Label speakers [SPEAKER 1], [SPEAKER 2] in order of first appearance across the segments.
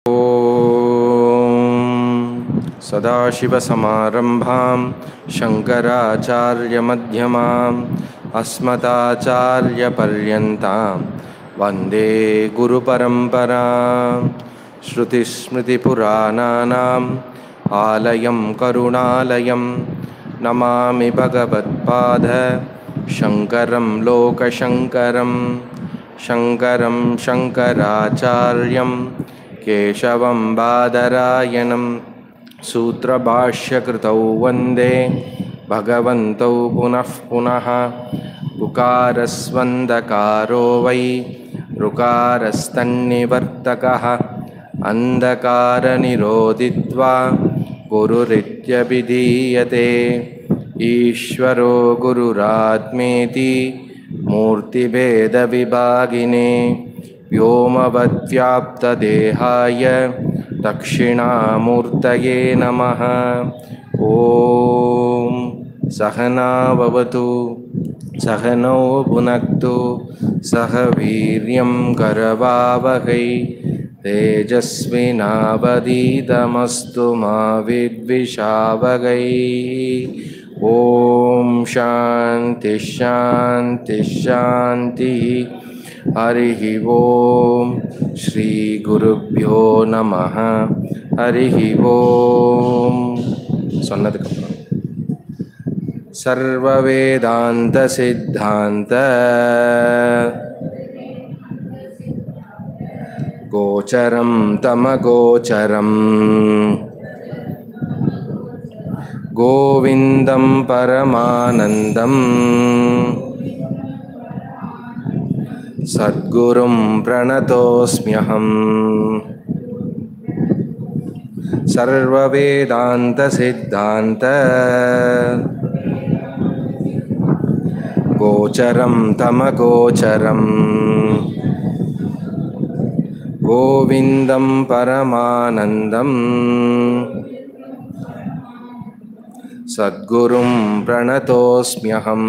[SPEAKER 1] सदाशिवसमारम्भां शङ्कराचार्यमध्यमाम् अस्मदाचार्यपर्यन्तां वन्दे गुरुपरम्परां श्रुतिस्मृतिपुराणानाम् आलयं करुणालयं नमामि भगवत्पाद शङ्करं लोकशङ्करं शङ्करं शङ्कराचार्यं केशवं बादरायणं सूत्रभाष्यकृतौ वन्दे भगवन्तौ पुनः पुनः उकारस्वन्दकारो वै ऋकारस्तन्निवर्तकः अन्धकारनिरोधित्वा गुरुरित्यभिधीयते ईश्वरो गुरुरात्मेति मूर्तिभेदविभागिने व्योमवद्व्याप्तदेहाय दक्षिणामूर्तये नमः ॐ सहना भवतु सहनौ भुनक्तु सह वीर्यं करवावहै तेजस्विनावधीतमस्तु मा विद्विषावगै ॐ शान्तिः शान्तिः शान्तिः हरिः ॐ श्रीगुरुभ्यो நமः हरिः ॐ சொன்னதுக்கப்புறம் சர்வவேதாந்த சித்தாந்த கோச்சரம் தமகோச்சரம் கோவிந்தம் பரமானந்தம் सद्गुरुं प्रणतोऽस्म्यहम् सर्ववेदान्तसिद्धान्त गोचरं तमगोचरम् गोविन्दं परमानन्दम् सद्गुरुं प्रणतोऽस्म्यहम्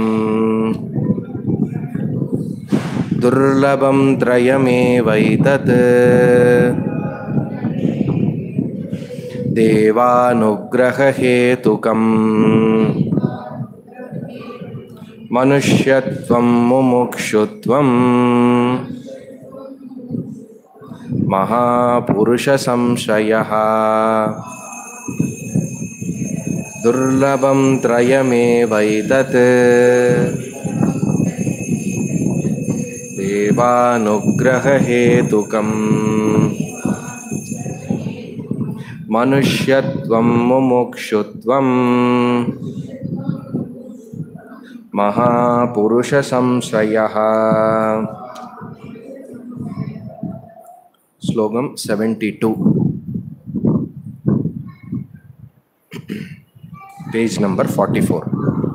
[SPEAKER 1] दुर्लभं त्रयमेवैतत् देवानुग्रहहेतुकम् मनुष्यत्वं मुमुक्षुत्वं महापुरुषसंशयः दुर्लभं त्रयमेवैतत् देवानुग्रहहेतुकम् मनुष्यत्वं मुमुक्षुत्वं महापुरुषसंश्रयः श्लोकं seventy two page number forty four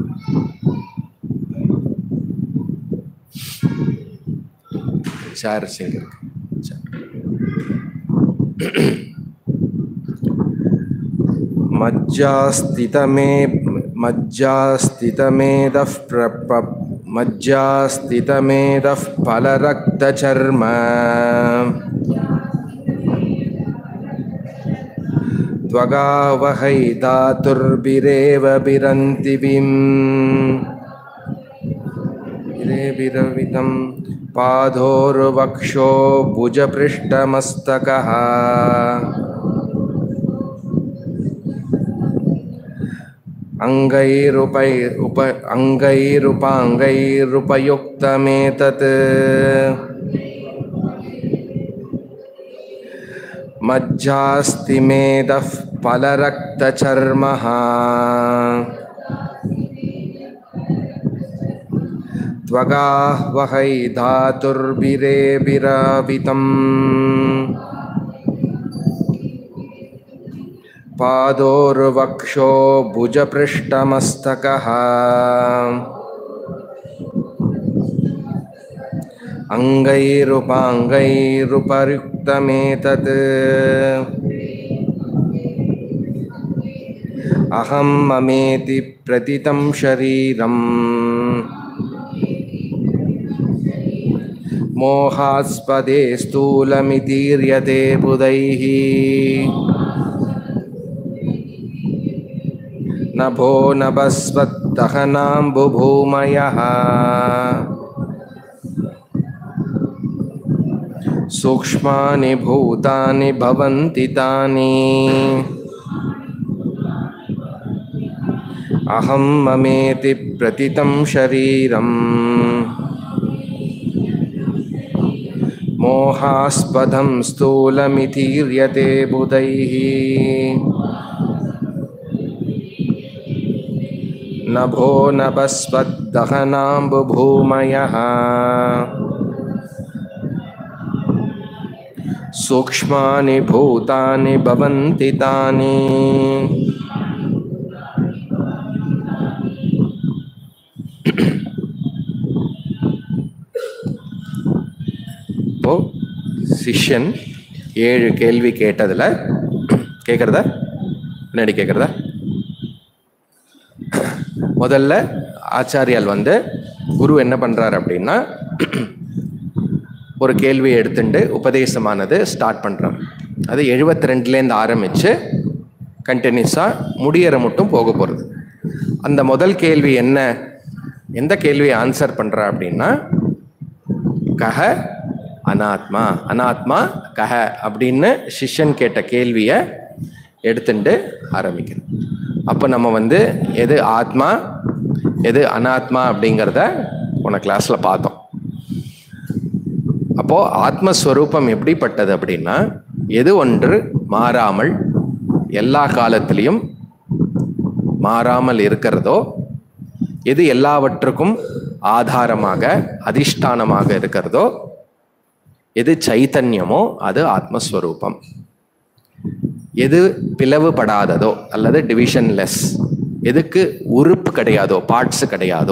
[SPEAKER 1] चार सिंगर मज्जास्थितमे मज्जास्थितमेदः प्रप मज्जास्थितमेदः फलरक्तचर्म त्वगावहै धातुर्भिरेव बिरन्तिविम् बिरवितं पादोर्वक्षो भुजपृष्ठमस्तकः अङ्गैरुपै उप अङ्गैरुपाङ्गैरुपयुक्तमेतत् मज्जास्तिमेदः फलरक्तचर्मः त्वगावहै धातुर्भिरेभिरावितम् पादोर्वक्षो भुजपृष्ठमस्तकः अङ्गैरुपाङ्गैरुपयुक्तमेतत् अहं ममेति प्रतितं शरीरम् मोहास्पदे स्थूलमितीर्यते बुधैः नभो नभस्वत्दहनाम्बुभूमयः सूक्ष्मानि भूतानि भवन्ति तानि अहं ममेति प्रतितं शरीरम् मोहास्पदं स्थूलमितीर्यते बुधैः नभो नभस्वद्दहनाम्बुभूमयः सूक्ष्मानि भूतानि भवन्ति तानि இப்போ சிஷ்யன் ஏழு கேள்வி கேட்டதுல கேட்குறதா பின்னாடி கேட்குறதா முதல்ல ஆச்சாரியால் வந்து குரு என்ன பண்றாரு அப்படின்னா ஒரு கேள்வியை எடுத்துட்டு உபதேசமானது ஸ்டார்ட் பண்றார் அது எழுபத்தி ரெண்டுலேருந்து ஆரம்பிச்சு கண்டினியூஸாக முடியற மட்டும் போக போகிறது அந்த முதல் கேள்வி என்ன எந்த கேள்வியை ஆன்சர் பண்றா அப்படின்னா கஹ அனாத்மா அனாத்மா கஹ அப்படின்னு சிஷ்யன் கேட்ட கேள்வியை எடுத்துட்டு ஆரம்பிக்கிறோம் அப்போ நம்ம வந்து எது ஆத்மா எது அனாத்மா அப்படிங்கிறத போன கிளாஸ்ல பார்த்தோம் அப்போ ஆத்மஸ்வரூபம் எப்படிப்பட்டது அப்படின்னா எது ஒன்று மாறாமல் எல்லா காலத்திலையும் மாறாமல் இருக்கிறதோ எது எல்லாவற்றுக்கும் ஆதாரமாக அதிஷ்டானமாக இருக்கிறதோ எது சைத்தன்யமோ அது ஆத்மஸ்வரூபம் எது பிளவுபடாததோ அல்லது டிவிஷன்லெஸ் எதுக்கு உறுப்பு கிடையாதோ பார்ட்ஸ் கிடையாதோ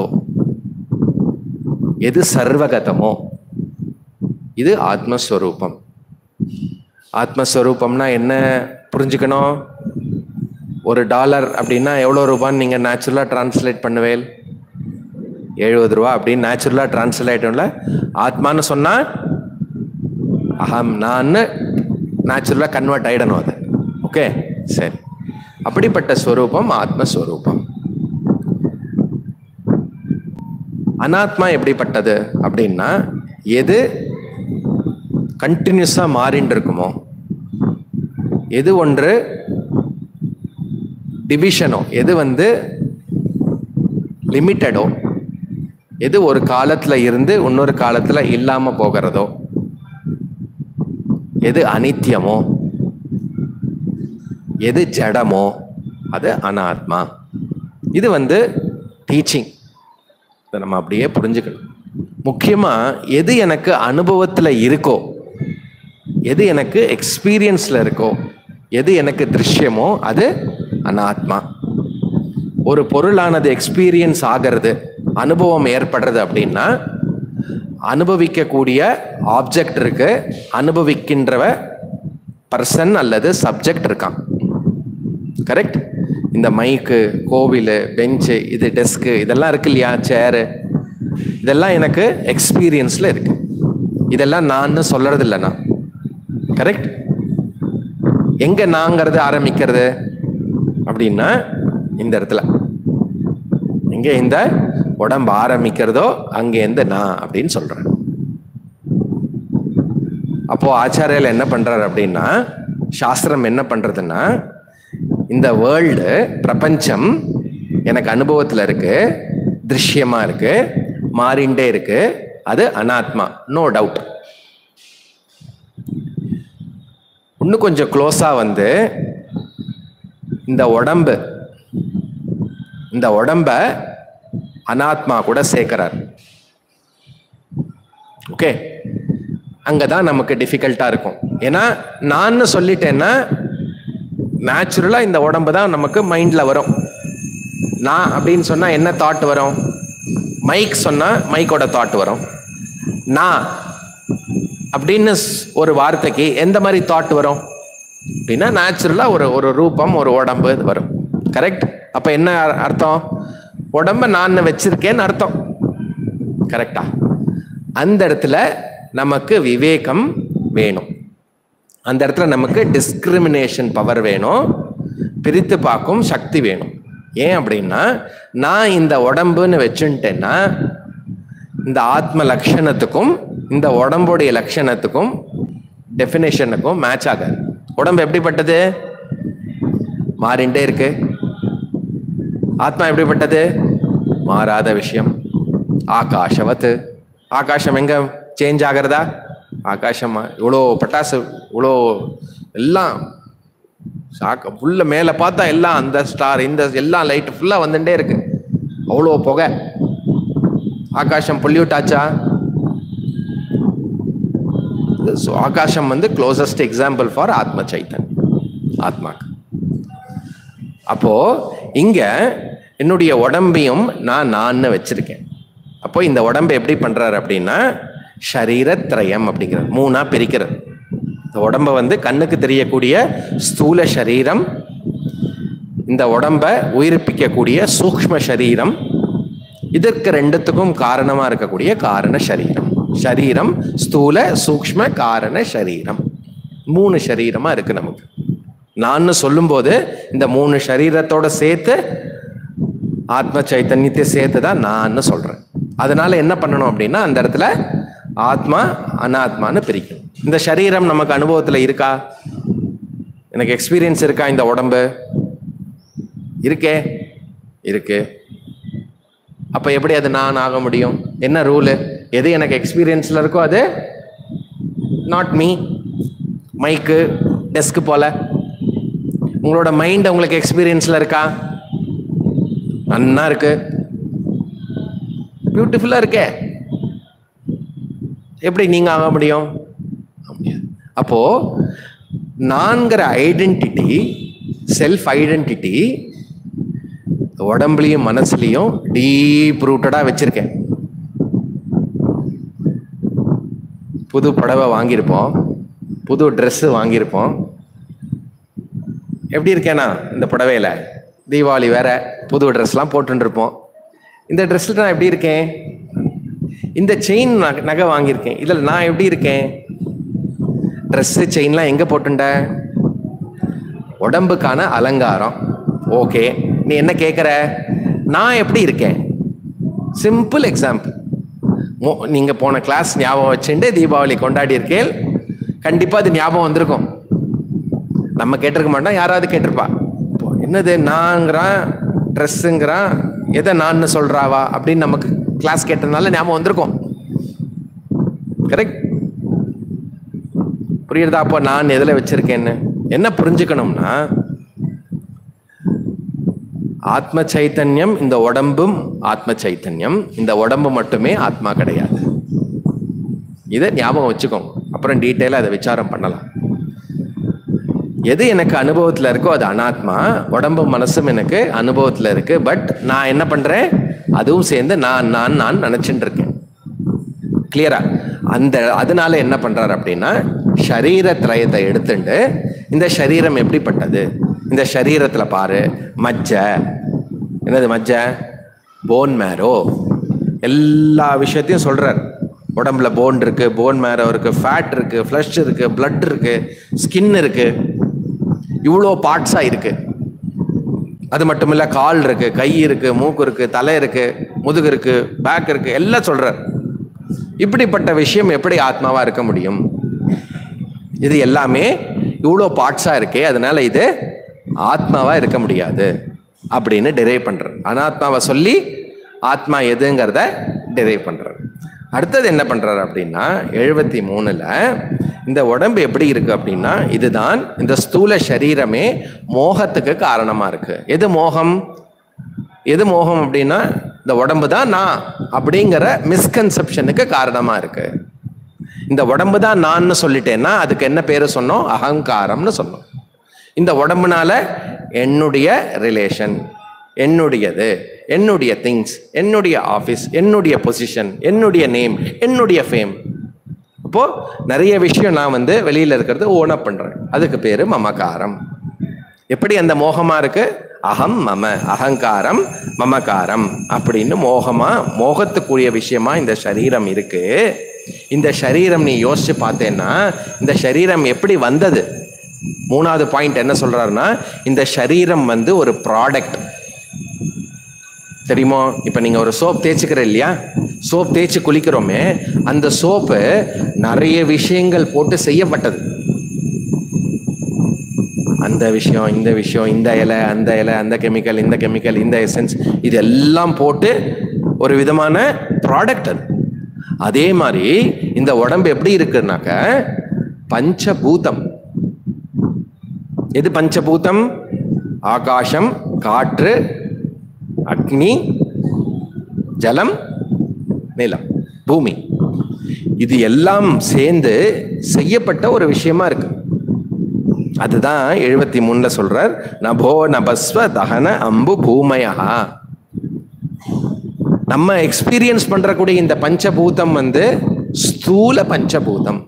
[SPEAKER 1] எது சர்வகதமோ இது ஆத்மஸ்வரூபம் ஆத்மஸ்வரூபம்னா என்ன புரிஞ்சுக்கணும் ஒரு டாலர் அப்படின்னா எவ்வளோ ரூபான்னு நீங்கள் நேச்சுரலாக டிரான்ஸ்லேட் பண்ணுவேல் எழுபது ரூபா அப்படின்னு நேச்சுரலாக டிரான்ஸ்லேட்டோம்ல ஆத்மான்னு சொன்னால் அகம் நான் நேச்சுரலாக கன்வெர்ட் ஆகிடணும் அது ஓகே சரி அப்படிப்பட்ட ஸ்வரூபம் ஆத்மஸ்வரூபம் அனாத்மா எப்படிப்பட்டது அப்படின்னா எது கண்டினியூஸாக மாறின்னு இருக்குமோ எது ஒன்று டிவிஷனோ எது வந்து லிமிட்டடோ எது ஒரு காலத்துல இருந்து இன்னொரு காலத்துல இல்லாம போகிறதோ எது அனித்தியமோ எது ஜடமோ அது அனாத்மா இது வந்து டீச்சிங் இதை நம்ம அப்படியே புரிஞ்சுக்கணும் முக்கியமா எது எனக்கு அனுபவத்துல இருக்கோ எது எனக்கு எக்ஸ்பீரியன்ஸ்ல இருக்கோ எது எனக்கு திருஷ்யமோ அது அனாத்மா ஒரு பொருளானது எக்ஸ்பீரியன்ஸ் ஆகிறது அனுபவம் ஏற்படுறது அப்படின்னா அனுபவிக்கக்கூடிய ஆப்ஜெக்ட் இருக்கு அனுபவிக்கின்றவ பர்சன் அல்லது சப்ஜெக்ட் இருக்கான் கரெக்ட் இந்த மைக்கு கோவில் பெஞ்சு இது டெஸ்க்கு இதெல்லாம் இருக்கு இல்லையா சேரு இதெல்லாம் எனக்கு எக்ஸ்பீரியன்ஸ்ல இருக்கு இதெல்லாம் நான் சொல்றது இல்லை நான் கரெக்ட் எங்க நாங்கிறது ஆரம்பிக்கிறது அப்படின்னா இந்த இடத்துல எங்க இந்த உடம்பு ஆரம்பிக்கிறதோ அங்கேருந்து நான் அப்படின்னு சொல்றேன் அப்போ ஆச்சாரியால் என்ன பண்றாரு அப்படின்னா சாஸ்திரம் என்ன பண்றதுன்னா இந்த வேர்ல்டு பிரபஞ்சம் எனக்கு அனுபவத்தில் இருக்கு திருஷ்யமா இருக்கு மாறிண்டே இருக்கு அது அனாத்மா நோ டவுட் இன்னும் கொஞ்சம் க்ளோஸா வந்து இந்த உடம்பு இந்த உடம்ப அனாத்மா கூட சேர்க்கிறார் ஓகே அங்கதான் நமக்கு டிஃபிகல்ட்டா இருக்கும் ஏன்னா நான் சொல்லிட்டேன்னா நேச்சுரலா இந்த உடம்பு தான் நமக்கு மைண்ட்ல வரும் நான் அப்படின்னு சொன்னா என்ன தாட் வரும் மைக் சொன்னா மைக்கோட தாட் வரும் நான் அப்படின்னு ஸ்- ஒரு வார்த்தைக்கு எந்த மாதிரி தாட் வரும் அப்படின்னா நேச்சுரலா ஒரு ஒரு ரூபம் ஒரு உடம்பு இது வரும் கரெக்ட் அப்ப என்ன அர்- அர்த்தம் உடம்ப நான் வச்சிருக்கேன்னு அர்த்தம் கரெக்டா அந்த இடத்துல நமக்கு விவேகம் வேணும் அந்த இடத்துல நமக்கு டிஸ்கிரிமினேஷன் பவர் வேணும் பிரித்து பார்க்கும் சக்தி வேணும் ஏன் அப்படின்னா நான் இந்த உடம்புன்னு வச்சுட்டேன்னா இந்த ஆத்ம லட்சணத்துக்கும் இந்த உடம்புடைய லட்சணத்துக்கும் டெஃபினேஷனுக்கும் மேட்ச் ஆகாது உடம்பு எப்படிப்பட்டது மாறிண்டே இருக்கு ஆத்மா எப்படிப்பட்டது மாறாத விஷயம் ஆகாஷவத்து ஆகாசம் எங்க சேஞ்ச் ஆகிறதா ஆகாசமா இவ்வளோ பட்டாசு இவ்வளோ எல்லாம் சாக்க ஃபுல்ல மேலே பார்த்தா எல்லாம் அந்த ஸ்டார் இந்த எல்லாம் லைட் ஃபுல்லாக வந்துட்டே இருக்கு அவ்வளோ புகை ஆகாசம் பொல்யூட் ஆச்சா ஸோ ஆகாசம் வந்து க்ளோசஸ்ட் எக்ஸாம்பிள் ஃபார் ஆத்ம சைத்தன் ஆத்மாக்கு அப்போ இங்க என்னுடைய உடம்பையும் நான் நான் வச்சிருக்கேன் அப்போ இந்த உடம்பை எப்படி பண்றாரு அப்படின்னா ஷரீரத்ரயம் அப்படிங்கிறது மூணா பிரிக்கிறது இந்த உடம்ப வந்து கண்ணுக்கு தெரியக்கூடிய ஸ்தூல சரீரம் இந்த உடம்ப உயிர்ப்பிக்கக்கூடிய சூக்ஷ்ம சரீரம் இதற்கு ரெண்டுத்துக்கும் காரணமா இருக்கக்கூடிய காரண சரீரம் சரீரம் ஸ்தூல சூக்ஷ்ம காரண சரீரம் மூணு சரீரமா இருக்கு நமக்கு நான் சொல்லும்போது இந்த மூணு சரீரத்தோட சேர்த்து ஆத்ம சைத்தன்யத்தை சேர்த்து தான் நான் சொல்றேன் அதனால என்ன பண்ணணும் அப்படின்னா அந்த இடத்துல ஆத்மா அனாத்மான்னு பிரிக்கணும் இந்த சரீரம் நமக்கு அனுபவத்துல இருக்கா எனக்கு எக்ஸ்பீரியன்ஸ் இருக்கா இந்த உடம்பு இருக்கே இருக்கு அப்ப எப்படி அது நான் ஆக முடியும் என்ன ரூலு எது எனக்கு எக்ஸ்பீரியன்ஸ்ல இருக்கோ அது நாட் மீ மைக்கு டெஸ்க் போல உங்களோட மைண்ட் உங்களுக்கு எக்ஸ்பீரியன்ஸ்ல இருக்கா நன்னா இருக்கு பியூட்டிஃபுல்லா இருக்கே எப்படி நீங்க ஆக முடியும் முடியாது. அப்போ நான்கிற ஐடென்டிட்டி செல்ஃப் ஐடென்டிட்டி உடம்புலையும் மனசுலையும் டீப் ரூட்டடா வச்சிருக்கேன் புது புடவை வாங்கியிருப்போம் புது Dress வாங்கியிருப்போம் எப்படி இருக்கேனா இந்த புடவையில தீபாவளி வேற புது ட்ரெஸ்லாம் போட்டுருப்போம் இந்த ட்ரெஸ்ல நான் எப்படி இருக்கேன் இந்த செயின் நகை வாங்கியிருக்கேன் இதில் நான் எப்படி இருக்கேன் ட்ரெஸ்ஸு செயின்லாம் எங்கே போட்டுண்ட உடம்புக்கான அலங்காரம் ஓகே நீ என்ன கேட்குற நான் எப்படி இருக்கேன் சிம்பிள் எக்ஸாம்பிள் மோ நீங்கள் போன கிளாஸ் ஞாபகம் வச்சுட்டு தீபாவளி கொண்டாடி இருக்கேன் கண்டிப்பாக அது ஞாபகம் வந்திருக்கும் நம்ம கேட்டிருக்க மாட்டோம் யாராவது கேட்டிருப்பா இப்போ என்னது நாங்கிறான் ட்ரெஸ்ஸுங்கிறான் எதை நான் சொல்றாவா அப்படின்னு நமக்கு கிளாஸ் கேட்டதுனால ஞாபகம் வந்திருக்கும் கரெக்ட் புரியுறதா அப்போ நான் எதில் வச்சிருக்கேன்னு என்ன புரிஞ்சுக்கணும்னா ஆத்ம சைத்தன்யம் இந்த உடம்பும் ஆத்ம சைத்தன்யம் இந்த உடம்பு மட்டுமே ஆத்மா கிடையாது இதை ஞாபகம் வச்சுக்கோங்க அப்புறம் டீட்டெயிலாக அதை விசாரம் பண்ணலாம் எது எனக்கு அனுபவத்தில் இருக்கோ அது அனாத்மா உடம்பும் மனசும் எனக்கு அனுபவத்தில் இருக்கு பட் நான் என்ன பண்றேன் அதுவும் சேர்ந்து நான் நான் நான் நினைச்சுட்டு இருக்கேன் கிளியரா அந்த அதனால என்ன பண்றாரு அப்படின்னா ஷரீர திரயத்தை எடுத்துட்டு இந்த சரீரம் எப்படிப்பட்டது இந்த சரீரத்துல பாரு மஜ்ஜை என்னது மஜ்ஜை போன் மேரோ எல்லா விஷயத்தையும் சொல்றார் உடம்புல போன் இருக்கு போன் மேரோ இருக்கு ஃபேட் இருக்கு ஃப்ளஷ் இருக்கு blood இருக்கு ஸ்கின் இருக்கு இவ்வளோ பார்ட்ஸா இருக்கு அது மட்டும் இல்ல கால் இருக்கு கை இருக்கு மூக்கு இருக்கு தலை இருக்கு முதுகு இருக்கு பேக் இருக்கு எல்லாம் சொல்றார் இப்படிப்பட்ட விஷயம் எப்படி ஆத்மாவா இருக்க முடியும் இது எல்லாமே இவ்வளோ பார்ட்ஸா இருக்கே அதனால இது ஆத்மாவா இருக்க முடியாது அப்படின்னு டிரைவ் பண்றார் அனாத்மாவை சொல்லி ஆத்மா எதுங்கிறத டிரைவ் பண்றார் அடுத்தது என்ன பண்றாரு அப்படின்னா எழுபத்தி மூணுல இந்த உடம்பு எப்படி இருக்கு அப்படின்னா இதுதான் இந்த ஸ்தூல சரீரமே மோகத்துக்கு காரணமா இருக்கு எது மோகம் எது மோகம் அப்படின்னா இந்த உடம்பு தான் நான் அப்படிங்கிற மிஸ்கன்செப்ஷனுக்கு காரணமா இருக்கு இந்த உடம்பு தான் நான்னு சொல்லிட்டேன்னா அதுக்கு என்ன பேரு சொன்னோம் அகங்காரம்னு சொன்னோம் இந்த உடம்புனால என்னுடைய ரிலேஷன் என்னுடையது என்னுடைய திங்ஸ் என்னுடைய ஆஃபீஸ் என்னுடைய பொசிஷன் என்னுடைய நேம் என்னுடைய ஃபேம் அப்போ நிறைய விஷயம் நான் வந்து வெளியில இருக்கிறது ஓன் அப் பண்றேன் அதுக்கு பேரு மமகாரம் எப்படி அந்த மோகமா இருக்கு அகம் மம அகங்காரம் மமகாரம் அப்படின்னு மோகமா மோகத்துக்குரிய விஷயமா இந்த சரீரம் இருக்கு இந்த சரீரம் நீ யோசிச்சு பார்த்தேன்னா இந்த சரீரம் எப்படி வந்தது மூணாவது பாயிண்ட் என்ன சொல்றாருன்னா இந்த சரீரம் வந்து ஒரு ப்ராடக்ட் தெரியுமோ இப்போ நீங்கள் ஒரு சோப் தேய்ச்சிக்கிற இல்லையா சோப் தேய்ச்சி குளிக்கிறோமே அந்த சோப்பு நிறைய விஷயங்கள் போட்டு செய்யப்பட்டது அந்த விஷயம் இந்த விஷயம் இந்த இலை அந்த இலை அந்த கெமிக்கல் இந்த கெமிக்கல் இந்த எசன்ஸ் இது எல்லாம் போட்டு ஒரு விதமான ப்ராடக்ட் அது அதே மாதிரி இந்த உடம்பு எப்படி இருக்குன்னாக்க பஞ்சபூதம் எது பஞ்சபூதம் ஆகாசம் காற்று அக்னி ஜலம் நிலம் பூமி இது எல்லாம் சேர்ந்து செய்யப்பட்ட ஒரு விஷயமா இருக்கு அதுதான் எழுபத்தி மூணுல சொல்றார் நபோ நபஸ்வ தகன அம்பு பூமயா நம்ம எக்ஸ்பீரியன்ஸ் பண்றக்கூடிய இந்த பஞ்சபூதம் வந்து ஸ்தூல பஞ்சபூதம்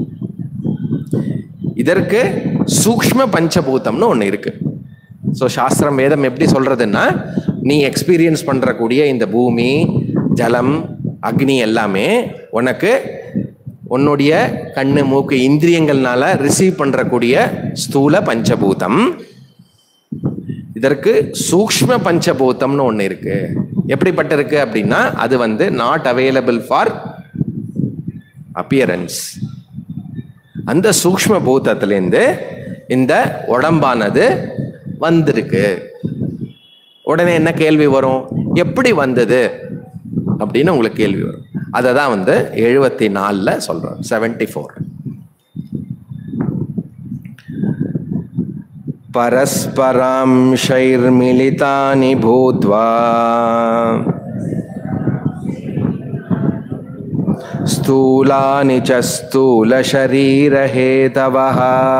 [SPEAKER 1] இதற்கு சூக்ஷ்ம பஞ்சபூதம்னு ஒன்று இருக்கு ஸோ சாஸ்திரம் வேதம் எப்படி சொல்றதுன்னா நீ எக்ஸ்பீரியன்ஸ் பண்றக்கூடிய இந்த பூமி ஜலம் அக்னி எல்லாமே உனக்கு உன்னுடைய கண்ணு மூக்கு இந்திரியங்கள்னால ரிசீவ் பண்றக்கூடிய ஸ்தூல பஞ்சபூதம் இதற்கு சூக்ஷ்ம பஞ்சபூதம்னு ஒன்று இருக்கு எப்படிப்பட்டிருக்கு அப்படின்னா அது வந்து நாட் அவைலபிள் ஃபார் அப்பியரன்ஸ் அந்த சூக்ஷ்ம பூதத்திலேருந்து இந்த உடம்பானது வந்திருக்கு உடனே என்ன கேள்வி வரும் எப்படி வந்தது அப்படின்னு உங்களுக்கு கேள்வி வரும் அதை தான் வந்து எழுபத்தி நாலில் சொல்கிறோம் செவன்டி ஃபோர் परस्परांशैर्मिलितानि भूत्वा स्थूलानि च स्थूलशरीरहेतवः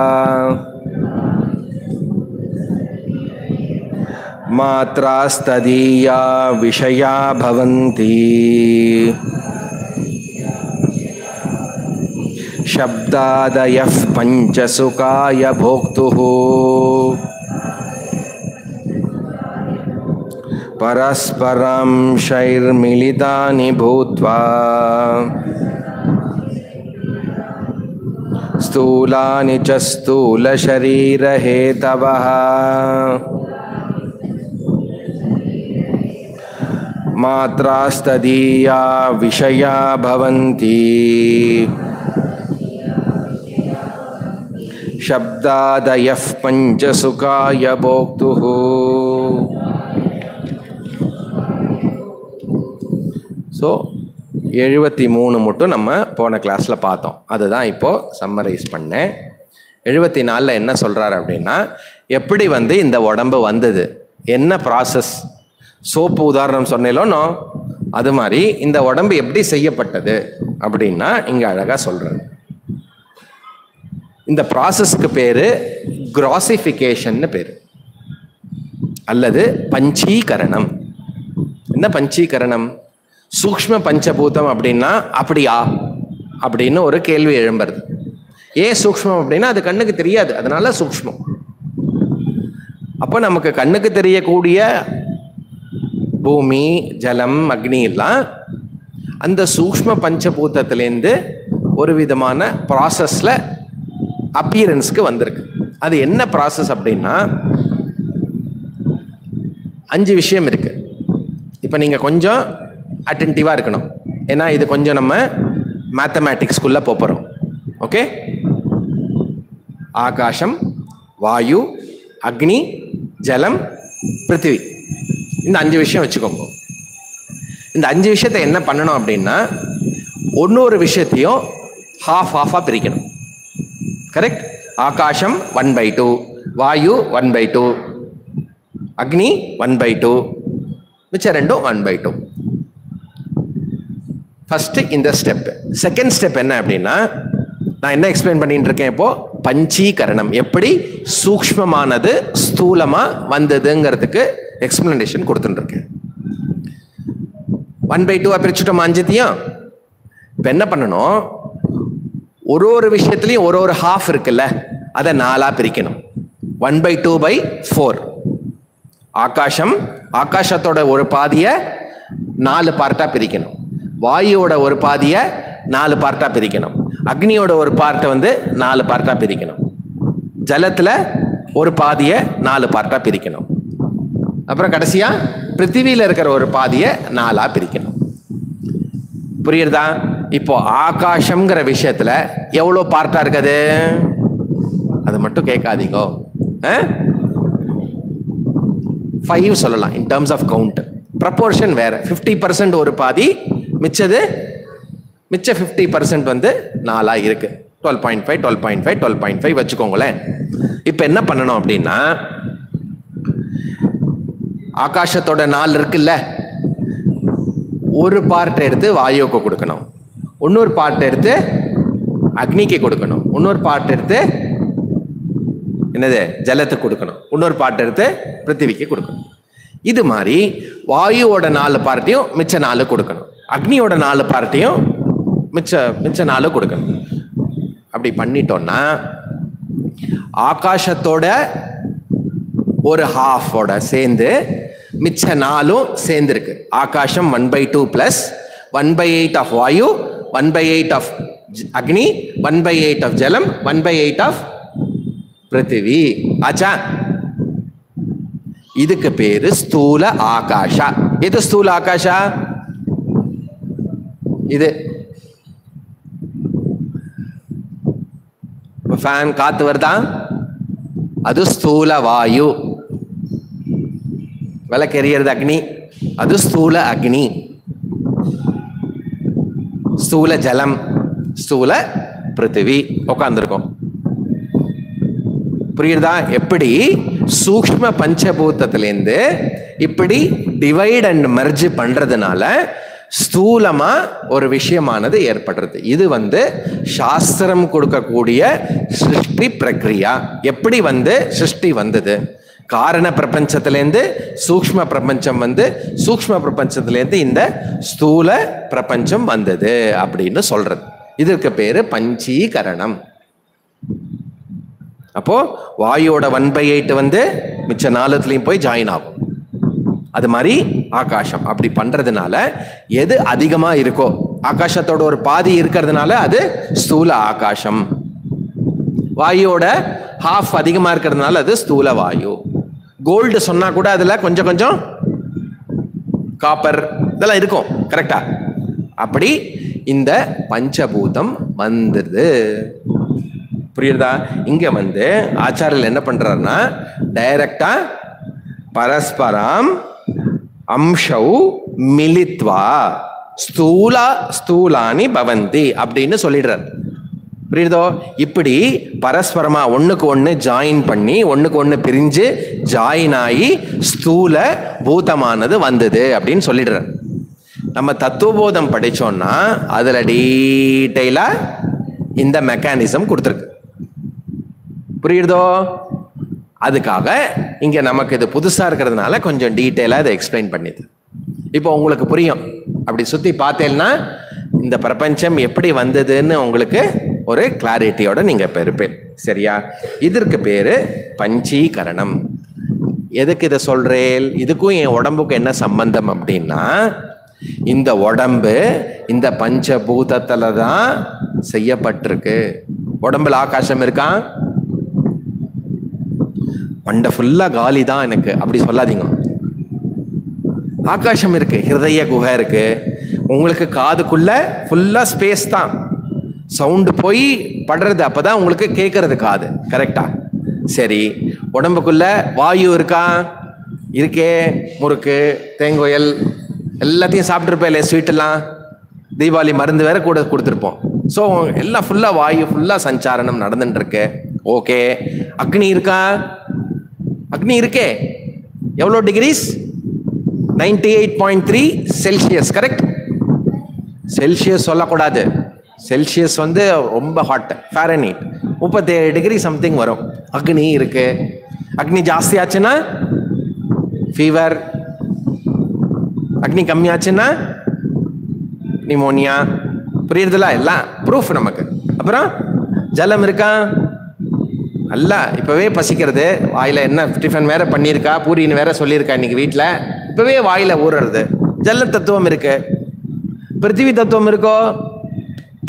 [SPEAKER 1] मात्रास्तदीया विषया भवन्ति शब्दादयः पञ्चसुखाय भोक्तुः परस्परांशैर्मिलितानि भूत्वा स्थूलानि च स्थूलशरीरहेतवः मात्रास्तदीया विषया भवन्ति शब्दादयः पञ्चसुखाय भोक्तुः ஸோ எழுபத்தி மூணு மட்டும் நம்ம போன கிளாஸில் பார்த்தோம் அதுதான் இப்போ சம்மரைஸ் பண்ணேன் எழுபத்தி நாலில் என்ன சொல்கிறாரு அப்படின்னா எப்படி வந்து இந்த உடம்பு வந்தது என்ன ப்ராசஸ் சோப்பு உதாரணம் சொன்னேலோனோ அது மாதிரி இந்த உடம்பு எப்படி செய்யப்பட்டது அப்படின்னா இங்கே அழகாக சொல்கிறாரு இந்த ப்ராசஸ்க்கு பேர் கிராசிஃபிகேஷன்னு பேர் அல்லது பஞ்சீகரணம் என்ன பஞ்சீகரணம் சூக்ஷ்ம பஞ்சபூதம் அப்படின்னா அப்படியா அப்படின்னு ஒரு கேள்வி எழும்புறது ஏன் சூக்ஷ்மம் அப்படின்னா அது கண்ணுக்கு தெரியாது அதனால சூக்ஷ்மம் அப்போ நமக்கு கண்ணுக்கு தெரியக்கூடிய பூமி ஜலம் அக்னி எல்லாம் அந்த சூக்ஷ்ம பஞ்சபூதத்திலேருந்து ஒரு விதமான ப்ராசஸில் அப்பியரன்ஸ்க்கு வந்திருக்கு அது என்ன ப்ராசஸ் அப்படின்னா அஞ்சு விஷயம் இருக்கு இப்போ நீங்கள் கொஞ்சம் அட்டென்டிவாக இருக்கணும் ஏன்னா இது கொஞ்சம் நம்ம மேத்தமேட்டிக்ஸ்குள்ளே போகிறோம் ஓகே ஆகாசம் வாயு அக்னி ஜலம் பிருத்திவி இந்த அஞ்சு விஷயம் வச்சுக்கோங்க இந்த அஞ்சு விஷயத்தை என்ன பண்ணணும் அப்படின்னா ஒன்னொரு விஷயத்தையும் ஹாஃப் ஹாஃபாக பிரிக்கணும் கரெக்ட் ஆகாசம் ஒன் பை டூ வாயு ஒன் பை டூ அக்னி ஒன் பை டூ மிச்சம் ரெண்டும் ஒன் பை டூ ஃபர்ஸ்ட் இந்த ஸ்டெப் செகண்ட் ஸ்டெப் என்ன அப்படின்னா நான் என்ன எக்ஸ்பிளைன் பண்ணிட்டு இருக்கேன் இப்போ பஞ்சீகரணம் எப்படி சூக்ஷ்மமானது ஸ்தூலமா வந்ததுங்கிறதுக்கு எக்ஸ்பிளனேஷன் கொடுத்துட்டு இருக்கேன் ஒன் பை டூவா பிரிச்சுட்டோம் அஞ்சத்தையும் இப்போ என்ன பண்ணணும் ஒரு ஒரு விஷயத்துலையும் ஒரு ஒரு ஹாஃப் இருக்குல்ல அதை நாலா பிரிக்கணும் one by two by four ஆகாசம் ஆகாசத்தோட ஒரு பாதியை நாலு பார்ட்டா பிரிக்கணும் வாயுவோட ஒரு பாதியை நாலு பார்ட்டா பிரிக்கணும் அக்னியோட ஒரு பார்ட்டை வந்து நாலு பார்ட்டா பிரிக்கணும் ஜலத்துல ஒரு பாதியை நாலு பார்ட்டா பிரிக்கணும் அப்புறம் கடைசியா பிருத்திவியில இருக்கிற ஒரு பாதியை நாலா பிரிக்கணும் புரியுறதா இப்போ ஆகாசம்ங்கிற விஷயத்துல எவ்வளோ பார்ட்டா இருக்குது அது மட்டும் கேட்காதீங்க ஃபைவ் சொல்லலாம் in terms of count proportion வேற ஃபிஃப்டி பர்சன்ட் ஒரு பாதி மிச்சது மிச்ச ஃபிஃப்டி பர்சன்ட் வந்து நாலா இருக்கு twelve point five twelve point five twelve point five வச்சுக்கோங்களேன் இப்போ என்ன பண்ணணும் அப்படின்னா ஆகாசத்தோட நாள் இருக்குல்ல ஒரு பார்ட் எடுத்து வாயுவுக்கு கொடுக்கணும் இன்னொரு பார்ட் எடுத்து அக்னிக்கு கொடுக்கணும் இன்னொரு பார்ட் எடுத்து என்னது ஜலத்துக்கு கொடுக்கணும் இன்னொரு பார்ட் எடுத்து பிருத்திவிக்கு கொடுக்கணும் இது மாதிரி வாயுவோட நாலு பார்ட்டையும் மிச்ச நாலு கொடுக்கணும் அக்னியோட நாலு பார்ட்டையும் மிச்ச மிச்ச நாலு கொடுக்கணும் அப்படி பண்ணிட்டோம்னா ஆகாசத்தோட ஒரு ஹாஃபோட சேர்ந்து மிச்ச நாலும் சேர்ந்துருக்கு ஆகாசம் one by two plus one by eight of வாயு ஒன் பை எயிட் ஆஃப் அக்னி ஒன் பை எயிட் ஆஃப் ஜலம் ஒன் பை எயிட் ஆஃப் பிருத்திவி ஆச்சா இதுக்கு பேரு ஸ்தூல ஆகாஷா எது ஸ்தூல ஆகாஷா இது ஃபேன் காத்து வருதா அது ஸ்தூல வாயு விளக்கு எரியறது அக்னி அது ஸ்தூல அக்னி ஸ்தூல ஜலம் ஸ்தூல பிருத்திவி உட்காந்துருக்கோம் புரியுதா எப்படி சூக்ஷ்ம பஞ்சபூத்தத்திலேருந்து இப்படி டிவைட் அண்ட் மெர்ஜ் பண்றதுனால ஸ்தூலமா ஒரு விஷயமானது ஏற்படுறது இது வந்து சாஸ்திரம் கொடுக்கக்கூடிய சிருஷ்டி பிரக்ரியா எப்படி வந்து சிருஷ்டி வந்தது காரண பிரபஞ்சத்திலேருந்து சூக்ஷ்ம பிரபஞ்சம் வந்து சூக்ஷ்ம பிரபஞ்சத்திலேருந்து இந்த ஸ்தூல பிரபஞ்சம் வந்தது அப்படின்னு சொல்றது இதற்கு பேரு பஞ்சீகரணம் அப்போ வாயுவோட ஒன் பை எயிட் வந்து மிச்ச நாலுத்துலயும் போய் ஜாயின் ஆகும் அது மாதிரி ஆகாசம் அப்படி பண்றதுனால எது அதிகமா இருக்கோ ஆகாசத்தோட ஒரு பாதி இருக்கிறதுனால அது ஸ்தூல ஆகாசம் வாயுவோட ஹாஃப் அதிகமா இருக்கிறதுனால அது ஸ்தூல வாயு கோல்டு சொன்னா கூட அதுல கொஞ்சம் கொஞ்சம் காப்பர் இதெல்லாம் இருக்கும் கரெக்டா அப்படி இந்த பஞ்சபூதம் வந்தது புரியுதா இங்க வந்து ஆச்சாரியர் என்ன பண்றாருன்னா டைரக்டா பரஸ்பரம் அம்சௌ மிலித்வா ஸ்தூலா ஸ்தூலானி பவந்தி அப்படின்னு சொல்லிடுறார் புரியுதோ இப்படி பரஸ்பரமா ஒண்ணுக்கு ஒண்ணு ஜாயின் பண்ணி ஒண்ணுக்கு ஒண்ணு பிரிஞ்சு ஜாயின் ஆகி ஸ்தூல பூதமானது வந்தது அப்படின்னு சொல்லிடுறார் நம்ம தத்துவபோதம் படிச்சோம்னா அதுல டீட்டெயிலா இந்த மெக்கானிசம் கொடுத்துருக்கு புரியுதோ அதுக்காக இங்க நமக்கு இது புதுசா இருக்கிறதுனால கொஞ்சம் டீட்டெயிலா இதை எக்ஸ்பிளைன் பண்ணிது இப்போ உங்களுக்கு புரியும் அப்படி சுத்தி பார்த்தேன்னா இந்த பிரபஞ்சம் எப்படி வந்ததுன்னு உங்களுக்கு ஒரு கிளாரிட்டியோட நீங்க பெறுப்பேன் சரியா இதற்கு பேரு பஞ்சீகரணம் எதுக்கு இதை சொல்றேன் இதுக்கும் என் உடம்புக்கும் என்ன சம்பந்தம் அப்படின்னா இந்த உடம்பு இந்த பஞ்சபூதத்துல தான் செய்யப்பட்டிருக்கு உடம்புல ஆகாசம் இருக்கா மண்டை ஃபுல்லா காலி தான் எனக்கு அப்படி சொல்லாதீங்க ஆகாசம் இருக்கு ஹிருதய குகை இருக்கு உங்களுக்கு காதுக்குள்ள ஃபுல்லா ஸ்பேஸ் தான் சவுண்டு போய் படுறது அப்பதான் உங்களுக்கு கேட்கறது காது கரெக்டா சரி உடம்புக்குள்ள வாயு இருக்கா இருக்கே முறுக்கு தேங்கோயல் எல்லாத்தையும் சாப்பிட்டுருப்பேன் இல்லையா ஸ்வீட் எல்லாம் தீபாவளி மருந்து வேற கூட கொடுத்துருப்போம் ஸோ எல்லாம் ஃபுல்லாக வாயு ஃபுல்லாக சஞ்சாரணம் நடந்துட்டு இருக்கு ஓகே அக்னி இருக்கா அக்னி இருக்கே எவ்வளோ degrees ninety eight point three celsius correct celsius சொல்லக்கூடாது செல்சியஸ் வந்து ரொம்ப ஹாட் ஃபேரனீட் முப்பத்தேழு டிகிரி சம்திங் வரும் அக்னி இருக்கு அக்னி ஜாஸ்தி ஆச்சுன்னா ஃபீவர் அக்னி கம்மியாச்சுன்னா நிமோனியா புரியுறதுல எல்லாம் ப்ரூஃப் நமக்கு அப்புறம் ஜலம் இருக்கா நல்லா இப்பவே பசிக்கிறது வாயில என்ன டிஃபன் வேற பண்ணியிருக்கா பூரின்னு வேற சொல்லியிருக்கா இன்னைக்கு வீட்டில் இப்பவே வாயில ஊறுறது ஜல தத்துவம் இருக்கு பிருத்திவி தத்துவம் இருக்கோ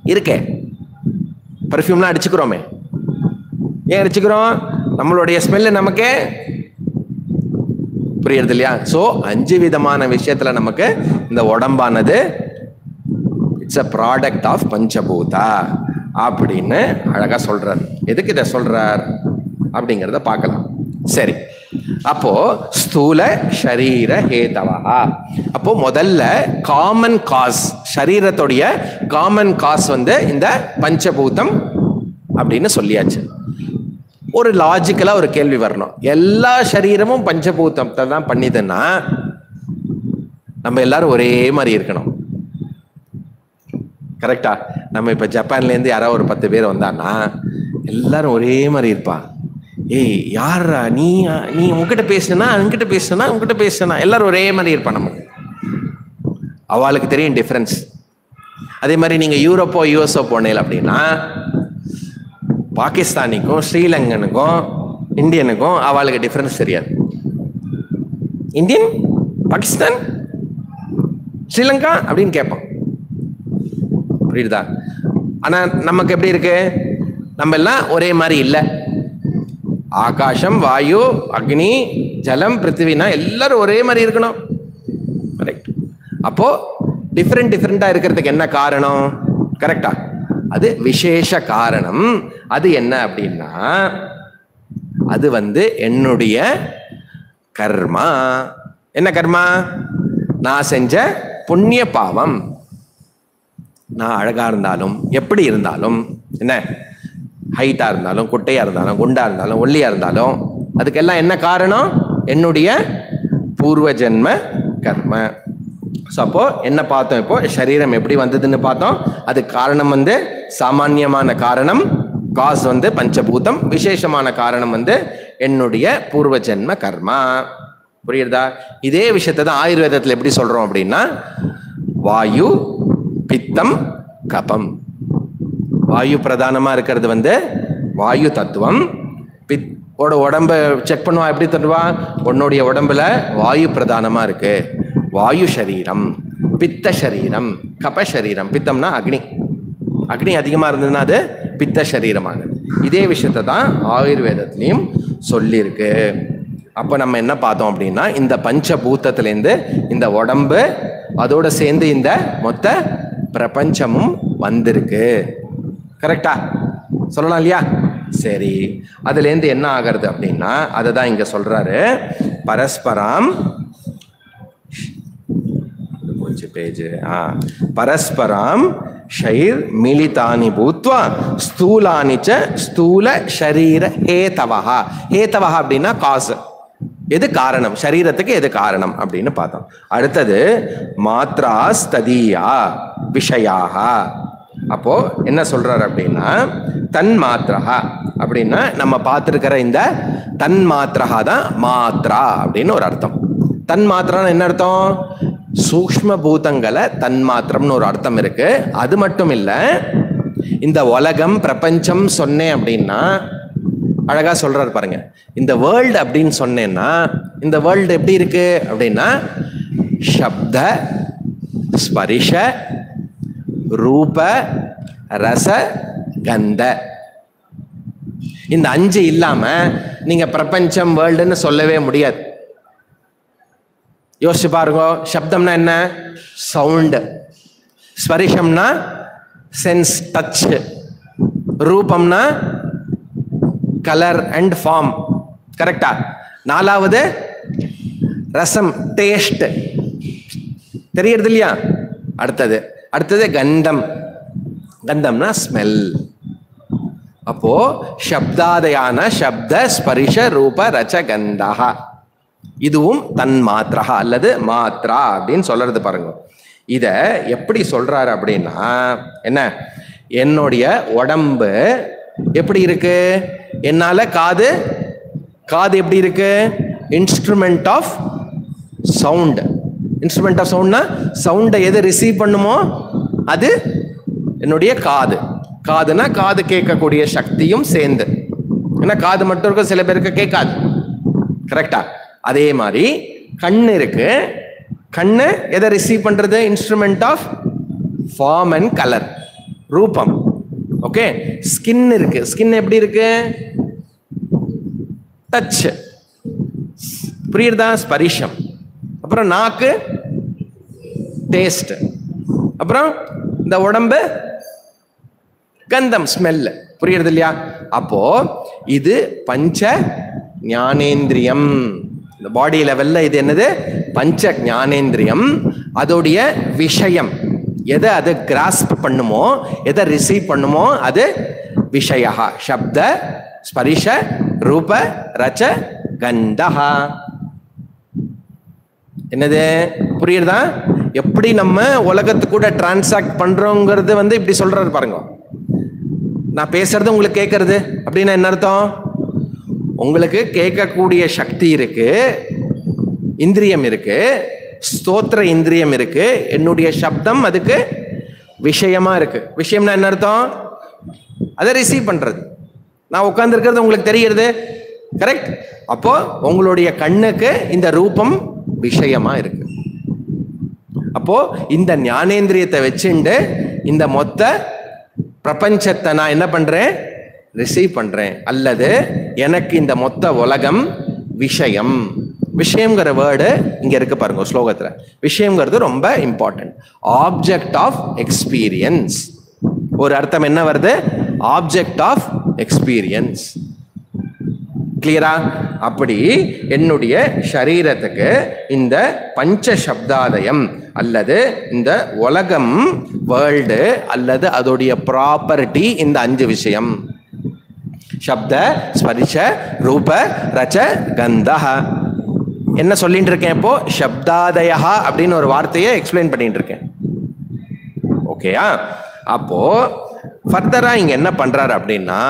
[SPEAKER 1] இருக்கே பர்ஃப்யூம்லாம் அடிச்சுக்கிறோமே ஏன் அடிச்சுக்கிறோம் நம்மளுடைய ஸ்மெல்லு நமக்கே புரியுறது இல்லையா சோ அஞ்சு விதமான விஷயத்துல நமக்கு இந்த உடம்பானது இட்ஸ் அ ப்ராடக்ட் ஆஃப் பஞ்சபூதா அப்படின்னு அழகா சொல்றார் எதுக்கு இதை சொல்றார் அப்படிங்கிறத பார்க்கலாம் சரி அப்போ ஸ்தூல ஷரீர ஹேதவா அப்போ முதல்ல காமன் காஸ் சரீரத்துடைய காமன் காஸ் வந்து இந்த பஞ்சபூதம் அப்படின்னு சொல்லியாச்சு ஒரு லாஜிக்கலா ஒரு கேள்வி வரணும் எல்லா சரீரமும் பஞ்சபூதத்தை தான் பண்ணிதுன்னா நம்ம எல்லாரும் ஒரே மாதிரி இருக்கணும் கரெக்டா நம்ம இப்ப ஜப்பான்ல இருந்து யாராவது ஒரு பத்து பேர் வந்தான்னா எல்லாரும் ஒரே மாதிரி இருப்பா ஏய் யாரா நீ நீ உங்ககிட்ட பேசுனா உங்ககிட்ட பேசுனா உங்ககிட்ட பேசுனா எல்லாரும் ஒரே மாதிரி இருப்பா நமக்கு அவளுக்கு தெரியும் டிஃப்ரென்ஸ் அதே மாதிரி நீங்க யூரோப்போ யூஎஸ்ஓ போனேன் அப்படின்னா பாகிஸ்தானிக்கும் ஸ்ரீலங்கனுக்கும் இந்தியனுக்கும் அவளுக்கு டிஃப்ரென்ஸ் தெரியாது இந்தியன் பாகிஸ்தான் ஸ்ரீலங்கா அப்படின்னு கேட்பான் புரியுதா ஆனா நமக்கு எப்படி இருக்கு நம்ம எல்லாம் ஒரே மாதிரி இல்லை ஆகாசம் வாயு அக்னி ஜலம் பிருத்திவினா எல்லாரும் ஒரே மாதிரி இருக்கணும் கரெக்ட் அப்போ டிஃப்ரெண்ட் டிஃப்ரெண்டா இருக்கிறதுக்கு என்ன காரணம் கரெக்டா அது விசேஷ காரணம் அது என்ன அப்படின்னா அது வந்து என்னுடைய கர்மா என்ன கர்மா நான் செஞ்ச புண்ணிய பாவம் நான் அழகா இருந்தாலும் எப்படி இருந்தாலும் என்ன ஹைட்டா இருந்தாலும் குட்டையா இருந்தாலும் குண்டா இருந்தாலும் ஒல்லியா இருந்தாலும் அதுக்கெல்லாம் என்ன காரணம் என்னுடைய பூர்வ ஜென்ம கர்ம ஸோ அப்போ என்ன பார்த்தோம் இப்போ சரீரம் எப்படி வந்ததுன்னு பார்த்தோம் அது காரணம் வந்து சாமான்யமான காரணம் காஸ் வந்து பஞ்சபூதம் விசேஷமான காரணம் வந்து என்னுடைய பூர்வ ஜென்ம கர்மா புரியுறதா இதே விஷயத்தை தான் ஆயுர்வேதத்தில் எப்படி சொல்றோம் அப்படின்னா வாயு பித்தம் கபம் வாயு பிரதானமா இருக்கிறது வந்து வாயு தத்துவம் பித் ஓட உடம்ப செக் பண்ணுவா எப்படி தருவா உன்னுடைய உடம்புல வாயு பிரதானமா இருக்கு வாயு சரீரம் பித்த சரீரம் கப சரீரம் பித்தம்னா அக்னி அக்னி அதிகமா இருந்ததுன்னா அது பித்த சரீரமாகுது இதே விஷயத்தை தான் ஆயுர்வேதத்திலையும் சொல்லியிருக்கு அப்போ நம்ம என்ன பார்த்தோம் அப்படின்னா இந்த பஞ்சபூத்தத்திலேருந்து இந்த உடம்பு அதோட சேர்ந்து இந்த மொத்த பிரபஞ்சமும் வந்திருக்கு கரெக்டா சொல்லலாம் இல்லையா சரி அதுலேருந்து என்ன ஆகிறது அப்படின்னா அதை தான் இங்க சொல்றாரு பரஸ்பரம் கொஞ்சம் பேஜ் ஆ பரஸ்பரம் ஷைர் மிலிதானி பூத்வா ஸ்தூலானி ச ஸ்தூல ஷரீர ஹேதவா ஹேதவா அப்படின்னா காசு எது காரணம் சரீரத்துக்கு எது காரணம் அப்படின்னு பார்த்தோம் அடுத்தது மாத்ரா ஸ்ததியா விஷயாக அப்போ என்ன சொல்றாரு அப்படின்னா தன் மாத்திரா அப்படின்னா நம்ம பார்த்துருக்கிற இந்த தன் மாத்திரா தான் மாத்ரா அப்படின்னு ஒரு அர்த்தம் தன் மாத்திரான்னு என்ன அர்த்தம் சூக்ஷ்ம பூதங்களை தன் மாத்திரம்னு ஒரு அர்த்தம் இருக்கு அது மட்டும் இல்ல இந்த உலகம் பிரபஞ்சம் சொன்னேன் அப்படின்னா அழகா சொல்றாரு பாருங்க இந்த வேர்ல்டு அப்படின்னு சொன்னேன்னா இந்த வேர்ல்டு எப்படி இருக்கு அப்படின்னா சப்த ஸ்பரிஷ ரூப ரச கந்த இந்த அஞ்சு இல்லாம நீங்க பிரபஞ்சம் வேர்ல்டுன்னு சொல்லவே முடியாது யோசிச்சு பாருங்க சப்தம்னா என்ன சவுண்டு ஸ்பரிஷம்னா சென்ஸ் டச் ரூபம்னா கலர் அண்ட் ஃபார்ம் கரெக்டா நாலாவது ரசம் டேஸ்ட் தெரியறது இல்லையா அடுத்தது அடுத்தது கந்தம் கந்தம்னா ஸ்மெல் அப்போ சப்தாதயான சப்த ஸ்பரிஷ ரூப ரச்ச கந்தா இதுவும் தன் மாத்திரா அல்லது மாத்ரா அப்படின்னு சொல்றது பாருங்க இத எப்படி சொல்றாரு அப்படின்னா என்ன என்னுடைய உடம்பு எப்படி இருக்கு என்னால காது காது எப்படி இருக்கு instrument of sound instrument of சவுண்ட்னா சவுண்டை எது ரிசீவ் பண்ணுமோ அது என்னுடைய காது காதுனா காது கேட்கக்கூடிய சக்தியும் சேர்ந்து ஏன்னா காது மட்டும் இருக்கும் சில பேருக்கு கேட்காது கரெக்டா அதே மாதிரி கண்ணு இருக்கு கண்ணு எதை ரிசீவ் பண்றது instrument of form and colour ரூபம் ஓகே ஸ்கின் இருக்கு ஸ்கின் எப்படி இருக்கு டச் புரியுறதா ஸ்பரிஷம் அப்புறம் நாக்கு டேஸ்ட் அப்புறம் இந்த உடம்பு கந்தம் ஸ்மெல் புரியுறது இல்லையா அப்போ இது பஞ்ச ஞானேந்திரியம் இந்த பாடி லெவல்ல இது என்னது பஞ்ச ஞானேந்திரியம் அதோடைய விஷயம் எதை அது கிராஸ்ப் பண்ணுமோ எதை ரிசீவ் பண்ணுமோ அது விஷயா சப்த ஸ்பரிஷ ரூப ரச்ச கந்தஹா என்னது புரியுறதா எப்படி நம்ம உலகத்து கூட டிரான்சாக்ட் பண்றோங்கிறது வந்து இப்படி சொல்றாரு பாருங்க நான் பேசுறது உங்களுக்கு கேட்கறது அப்படின்னா என்ன அர்த்தம் உங்களுக்கு கேட்கக்கூடிய சக்தி இருக்கு இந்திரியம் இருக்கு ஸ்தோத்திர இந்திரியம் இருக்கு என்னுடைய சப்தம் அதுக்கு விஷயமா இருக்கு விஷயம்னா என்ன அர்த்தம் அதை ரிசீவ் பண்றது நான் உட்கார்ந்துருக்கிறது உங்களுக்கு தெரிகிறது கரெக்ட் அப்போ உங்களுடைய கண்ணுக்கு இந்த ரூபம் விஷயமா இருக்கு அப்போ இந்த ஞானேந்திரியத்தை வச்சுண்டு இந்த மொத்த பிரபஞ்சத்தை நான் என்ன பண்றேன் ரிசீவ் பண்றேன் அல்லது எனக்கு இந்த மொத்த உலகம் விஷயம் விஷயம்ங்கிற வேர்டு இங்க இருக்கு பாருங்க ஸ்லோகத்துல விஷயம்ங்கிறது ரொம்ப இம்பார்ட்டன்ட் ஆப்ஜெக்ட் ஆஃப் எக்ஸ்பீரியன்ஸ் ஒரு அர்த்தம் என்ன வருது ஆப்ஜெக்ட் ஆஃப் எக்ஸ்பீரியன்ஸ் கிளியரா அப்படி என்னுடைய சரீரத்துக்கு இந்த பஞ்ச சப்தாதயம் அல்லது இந்த உலகம் வேர்ல்டு அல்லது அதோடைய ப்ராப்பர்ட்டி இந்த அஞ்சு விஷயம் சப்த ஸ்பரிஷ ரூப ரச்ச கந்தஹ என்ன சொல்லிட்டு இருக்கேன் இப்போ சப்தாதயா அப்படின்னு ஒரு வார்த்தையை எக்ஸ்பிளைன் பண்ணிட்டு இருக்கேன் ஓகேயா அப்போ ஃபர்தரா இங்க என்ன பண்றாரு அப்படின்னா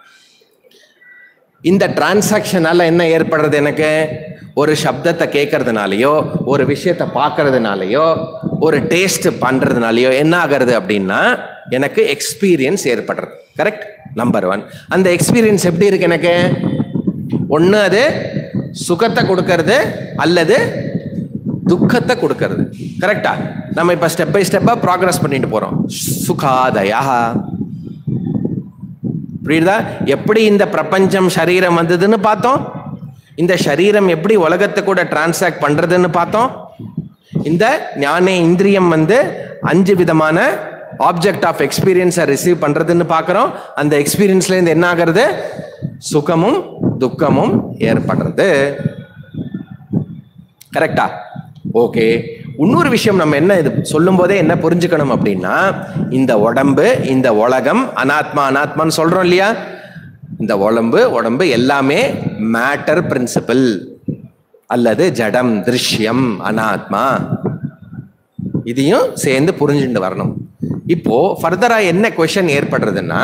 [SPEAKER 1] இந்த டிரான்சாக்ஷனால என்ன ஏற்படுறது எனக்கு ஒரு சப்தத்தை கேட்கறதுனாலயோ ஒரு விஷயத்தை பார்க்கறதுனாலயோ ஒரு டேஸ்ட் பண்றதுனாலயோ என்ன ஆகிறது அப்படின்னா எனக்கு எக்ஸ்பீரியன்ஸ் ஏற்படுறது கரெக்ட் நம்பர் ஒன் அந்த எக்ஸ்பீரியன்ஸ் எப்படி இருக்கு எனக்கு ஒன்று அது சுகத்தை கொடுக்கறது அல்லது துக்கத்தை கொடுக்கறது கரெக்டா நம்ம இப்ப ஸ்டெப் பை ஸ்டெப்பா ப்ராக்ரஸ் பண்ணிட்டு போறோம் சுகாதயா புரியுதா எப்படி இந்த பிரபஞ்சம் சரீரம் வந்ததுன்னு பார்த்தோம் இந்த சரீரம் எப்படி உலகத்தை கூட டிரான்சாக்ட் பண்றதுன்னு பார்த்தோம் இந்த ஞான இந்திரியம் வந்து அஞ்சு விதமான ஆப்ஜெக்ட் ஆஃப் எக்ஸ்பீரியன்ஸை ரிசீவ் பண்றதுன்னு பார்க்குறோம் அந்த எக்ஸ்பீரியன்ஸ்ல இருந்து என்ன ஆகிறது சுகமும் துக்கமும் ஏற்படுறது கரெக்டா ஓகே இன்னொரு விஷயம் நம்ம என்ன இது சொல்லும் போதே என்ன புரிஞ்சுக்கணும் அப்படின்னா இந்த உடம்பு இந்த உலகம் அனாத்மா அனாத்மான்னு சொல்றோம் இல்லையா இந்த உடம்பு உடம்பு எல்லாமே மேட்டர் பிரின்சிபல் அல்லது ஜடம் திருஷ்யம் அனாத்மா இதையும் சேர்ந்து புரிஞ்சுட்டு வரணும் இப்போ ஃபர்தரா என்ன கொஷன் ஏற்படுறதுன்னா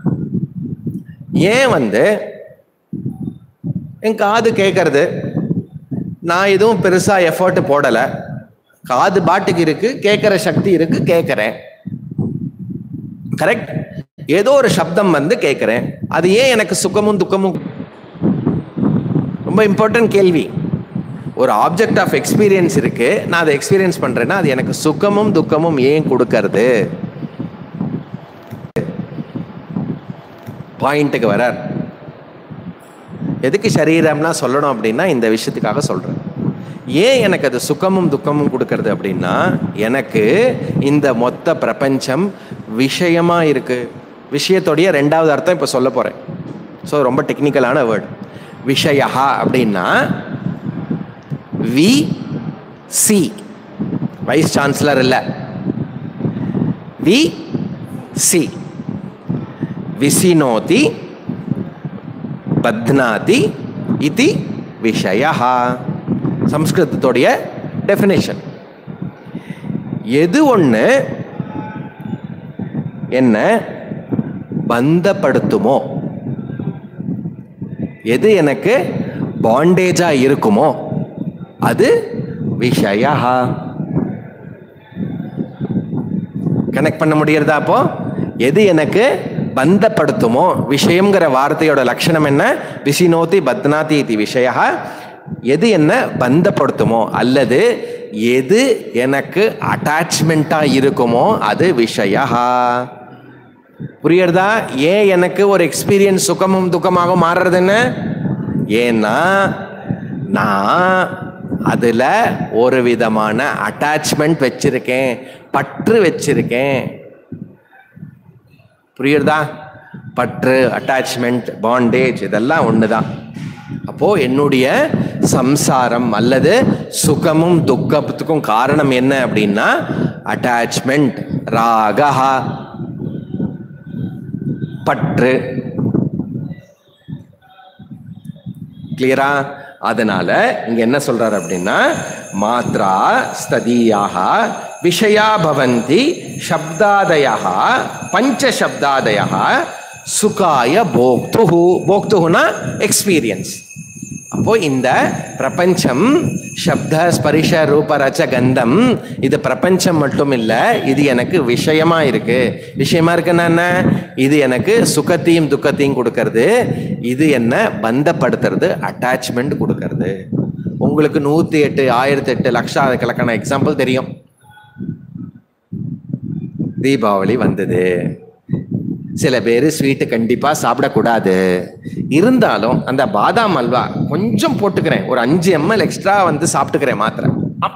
[SPEAKER 1] ஏன் வந்து என் காது கேட்கறது நான் எதுவும் பெருசா எஃபர்ட் போடல காது பாட்டுக்கு இருக்கு கேட்கிற சக்தி இருக்கு கேட்கறேன் கரெக்ட் ஏதோ ஒரு சப்தம் வந்து கேட்கறேன் அது ஏன் எனக்கு சுகமும் துக்கமும் ரொம்ப இம்பார்ட்டன்ட் கேள்வி ஒரு ஆப்ஜெக்ட் ஆஃப் எக்ஸ்பீரியன்ஸ் இருக்கு நான் அதை எக்ஸ்பீரியன்ஸ் பண்றேன்னா அது எனக்கு சுகமும் துக்கமும் ஏன் கொடுக்கறது பாயிண்ட்டுக்கு வரார் எதுக்கு சரீரம்னா சொல்லணும் அப்படின்னா இந்த விஷயத்துக்காக சொல்றேன் ஏன் எனக்கு அது சுகமும் துக்கமும் கொடுக்கறது அப்படின்னா எனக்கு இந்த மொத்த பிரபஞ்சம் விஷயமா இருக்கு விஷயத்தோடைய ரெண்டாவது அர்த்தம் இப்போ சொல்ல போறேன் ஸோ ரொம்ப டெக்னிக்கலான வேர்டு விஷயா அப்படின்னா வி சி வைஸ் சான்சலர் இல்லை வி சி விசினோதி பத்னாதி இது விஷய சம்ஸ்கிருதத்துடைய டெஃபினேஷன் எது ஒன்று என்ன பந்தப்படுத்துமோ எது எனக்கு பாண்டேஜா இருக்குமோ அது விஷயா கனெக்ட் பண்ண முடியறதா அப்போ எது எனக்கு பந்தப்படுத்துமோ விஷயம்ங்கிற வார்த்தையோட லட்சணம் என்ன விசினோதி பத்னாதி இது விஷய எது என்ன பந்தப்படுத்துமோ அல்லது எது எனக்கு அட்டாச்மெண்ட்டா இருக்குமோ அது விஷயா புரியுறதா ஏன் எனக்கு ஒரு எக்ஸ்பீரியன்ஸ் சுகமும் துக்கமாகவும் மாறுறதுன்னு ஏன்னா நான் அதுல ஒரு விதமான அட்டாச்மெண்ட் வச்சிருக்கேன் பற்று வச்சிருக்கேன் புரியுறதா பற்று அட்டாச்மெண்ட் பாண்டேஜ் இதெல்லாம் ஒண்ணுதான் அப்போ என்னுடைய சம்சாரம் அல்லது சுகமும் துக்கத்துக்கும் காரணம் என்ன அப்படின்னா அட்டாச்மெண்ட் ராகஹா பற்று கிளியரா அதனால இங்க என்ன சொல்றாரு அப்படின்னா மாத்ரா ஸ்ததியாக விஷயா பவந்தி சப்தாதயா பஞ்ச சப்தாதயா சுகாய போக்துஹு போக்துஹுனா எக்ஸ்பீரியன்ஸ் அப்போ இந்த பிரபஞ்சம் சப்த ஸ்பரிஷ ரூப ரச்ச கந்தம் இது பிரபஞ்சம் மட்டும் இல்ல இது எனக்கு விஷயமா இருக்கு விஷயமா இருக்குன்னா என்ன இது எனக்கு சுகத்தையும் துக்கத்தையும் கொடுக்கறது இது என்ன பந்தப்படுத்துறது அட்டாச்மெண்ட் கொடுக்கறது உங்களுக்கு நூத்தி எட்டு ஆயிரத்தி எட்டு லட்சக்கணக்கான எக்ஸாம்பிள் தெரியும் தீபாவளி வந்தது சில பேர் ஸ்வீட்டு கண்டிப்பா சாப்பிடக்கூடாது இருந்தாலும் அந்த பாதாம் அல்வா கொஞ்சம் போட்டுக்கிறேன் ஒரு அஞ்சு எம்எல் எக்ஸ்ட்ரா வந்து சாப்பிட்டுக்கிறேன் மாத்திரை அப்.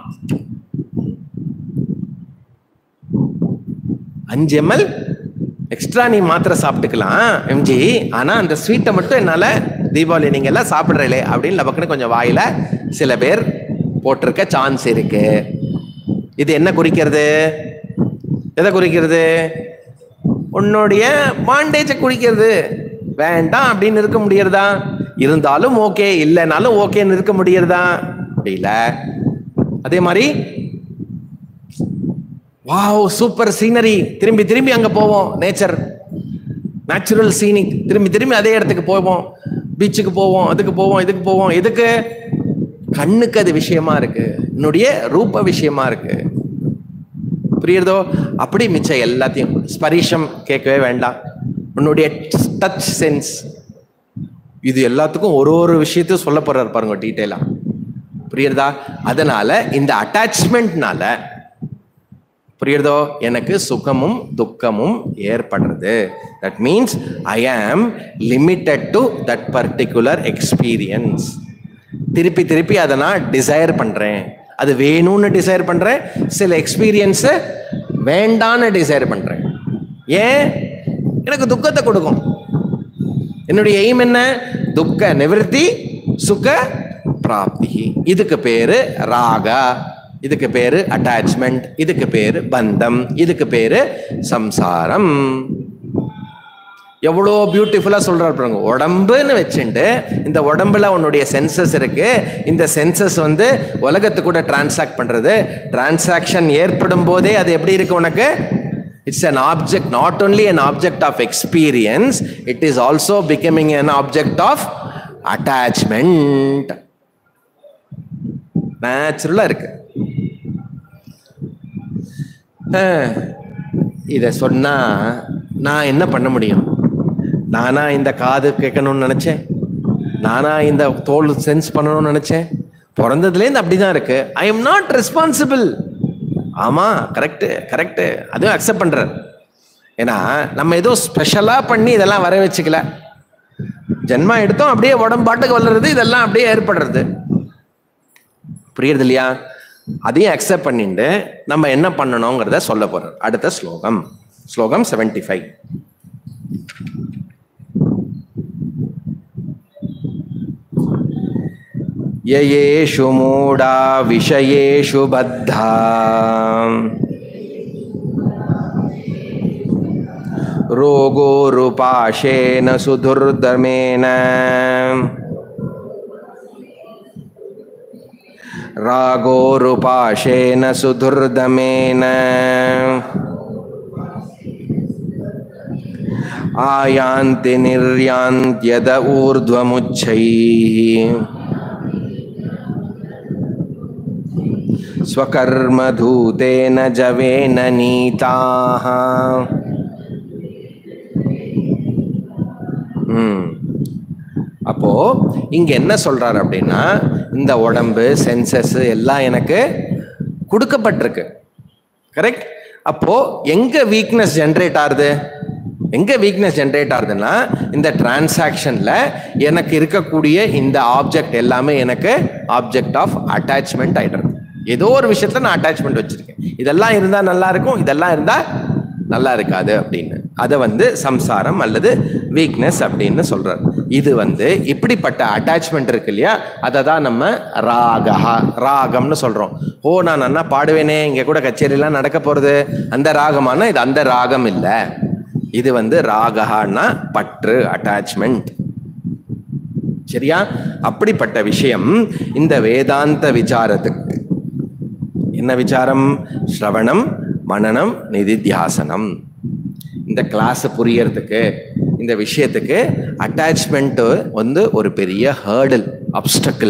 [SPEAKER 1] அஞ்சு எம்எல் எக்ஸ்ட்ரா நீ மாத்திரை சாப்பிட்டுக்கலாம் எம்ஜி ஆனா அந்த ஸ்வீட்டை மட்டும் என்னால தீபாவளி நீங்க எல்லாம் சாப்பிடுறீங்களே அப்படின்னு நமக்குன்னு கொஞ்சம் வாயில சில பேர் போட்டிருக்க சான்ஸ் இருக்கு இது என்ன குறிக்கிறது எதை குறிக்கிறது உன்னுடைய பாண்டேஜை குறிக்கிறது வேண்டாம் அப்படின்னு இருக்க முடியறதா இருந்தாலும் ஓகே இல்லைனாலும் ஓகேன்னு இருக்க முடியறதா முடியல அதே மாதிரி வாவ் சூப்பர் சீனரி திரும்பி திரும்பி அங்க போவோம் நேச்சர் நேச்சுரல் சீனிக் திரும்பி திரும்பி அதே இடத்துக்கு போவோம் பீச்சுக்கு போவோம் அதுக்கு போவோம் இதுக்கு போவோம் எதுக்கு கண்ணுக்கு அது விஷயமா இருக்கு என்னுடைய ரூப விஷயமா இருக்கு புரியுறதோ அப்படி மிச்சம் எல்லாத்தையும் ஸ்பரிஷம் கேட்கவே வேண்டாம் உன்னுடைய டச் சென்ஸ் இது எல்லாத்துக்கும் ஒரு ஒரு விஷயத்தையும் சொல்ல போறாரு பாருங்க டீட்டெயிலா புரியுறதா அதனால இந்த அட்டாச்மெண்ட்னால புரியுறதோ எனக்கு சுகமும் துக்கமும் ஏற்படுறது that means I am limited to that particular experience திருப்பி திருப்பி அதை நான் டிசைர் பண்றேன் அது வேணும்னு டிசைர் பண்றேன் சில எக்ஸ்பீரியன்ஸை வேண்டான்னு டிசைர் பண்றேன் ஏன் எனக்கு துக்கத்தை கொடுக்கும் என்னுடைய எய்ம் என்ன துக்க நிவர்த்தி சுக பிராப்தி இதுக்கு பேரு ராகா இதுக்கு பேரு அட்டாச்மெண்ட் இதுக்கு பேரு பந்தம் இதுக்கு பேரு சம்சாரம் எவ்வளோ பியூட்டிஃபுல்லா சொல்றாரு பாருங்க உடம்புன்னு வச்சுட்டு இந்த உடம்புல உன்னுடைய சென்சஸ் இருக்கு இந்த சென்சஸ் வந்து உலகத்து கூட டிரான்சாக்ட் பண்றது டிரான்சாக்ஷன் ஏற்படும் போதே அது எப்படி இருக்கு உனக்கு it's an object not only an object of experience it is also becoming an object of attachment நேச்சுரலா இருக்கு இதை சொன்னா நான் என்ன பண்ண முடியும் நானா இந்த காது கேட்கணும்னு நினைச்சேன் நானா இந்த தோல் சென்ஸ் பண்ணணும்னு நினைச்சேன் பிறந்ததுலேருந்து அப்படிதான் இருக்கு ஐ எம் நாட் ரெஸ்பான்சிபிள் ஆமா கரெக்ட் கரெக்ட் அதுவும் அக்செப்ட் பண்றார் ஏன்னா நம்ம ஏதோ ஸ்பெஷலா பண்ணி இதெல்லாம் வர வச்சுக்கல ஜென்மா எடுத்தோம் அப்படியே உடம்பாட்டுக்கு வளருது இதெல்லாம் அப்படியே ஏற்படுறது புரியுறது இல்லையா அதையும் அக்செப்ட் பண்ணிட்டு நம்ம என்ன பண்ணணுங்கிறத சொல்ல போறோம் அடுத்த ஸ்லோகம் ஸ்லோகம் செவன்டி ஃபைவ் ययेषु मूढा विषयेषु बद्धा रोगोरुपाशेन सुदुर्दमेन रागोरुपाशेन सुदुर्दमेन आयान्ति निर्यान्त्यद ऊर्ध्वमुच्छैः स्वकर्मधूतेन जवेन नीताः ம். அப்போ இங்க என்ன சொல்றாரு அப்படின்னா இந்த உடம்பு சென்சஸ் எல்லாம் எனக்கு கொடுக்கப்பட்டிருக்கு கரெக்ட் அப்போ எங்க வீக்னஸ் ஜென்ரேட் ஆகுது எங்க வீக்னஸ் ஜென்ரேட் ஆகுதுன்னா இந்த டிரான்சாக்ஷன்ல எனக்கு இருக்கக்கூடிய இந்த ஆப்ஜெக்ட் எல்லாமே எனக்கு ஆப்ஜெக்ட் ஆஃப் அட்டாச்மெண்ட் ஆயிடுறது ஏதோ ஒரு விஷயத்துல நான் அட்டாச்மெண்ட் வச்சிருக்கேன் இதெல்லாம் இருந்தா நல்லா இருக்கும் இதெல்லாம் இருந்தா நல்லா இருக்காது அப்படின்னு அதை வந்து சம்சாரம் அல்லது வீக்னஸ் அப்படின்னு சொல்றார் இது வந்து இப்படிப்பட்ட அட்டாச்மெண்ட் இருக்கு இல்லையா அதை தான் நம்ம ராகா ராகம்னு சொல்றோம் ஓ நான் நன்னா பாடுவேனே இங்க கூட கச்சேரிலாம் நடக்க போறது அந்த ராகமானா இது அந்த ராகம் இல்லை இது வந்து ராகஹான்னா பற்று அட்டாச்மெண்ட் சரியா அப்படிப்பட்ட விஷயம் இந்த வேதாந்த விசாரத்துக்கு என்ன விசாரம் ஸ்ரவணம் மனனம் நிதித்தியாசனம் இந்த கிளாஸ் புரியறதுக்கு இந்த விஷயத்துக்கு அட்டாச்மெண்ட் வந்து ஒரு பெரிய ஹேர்டில் அப்டக்கிள்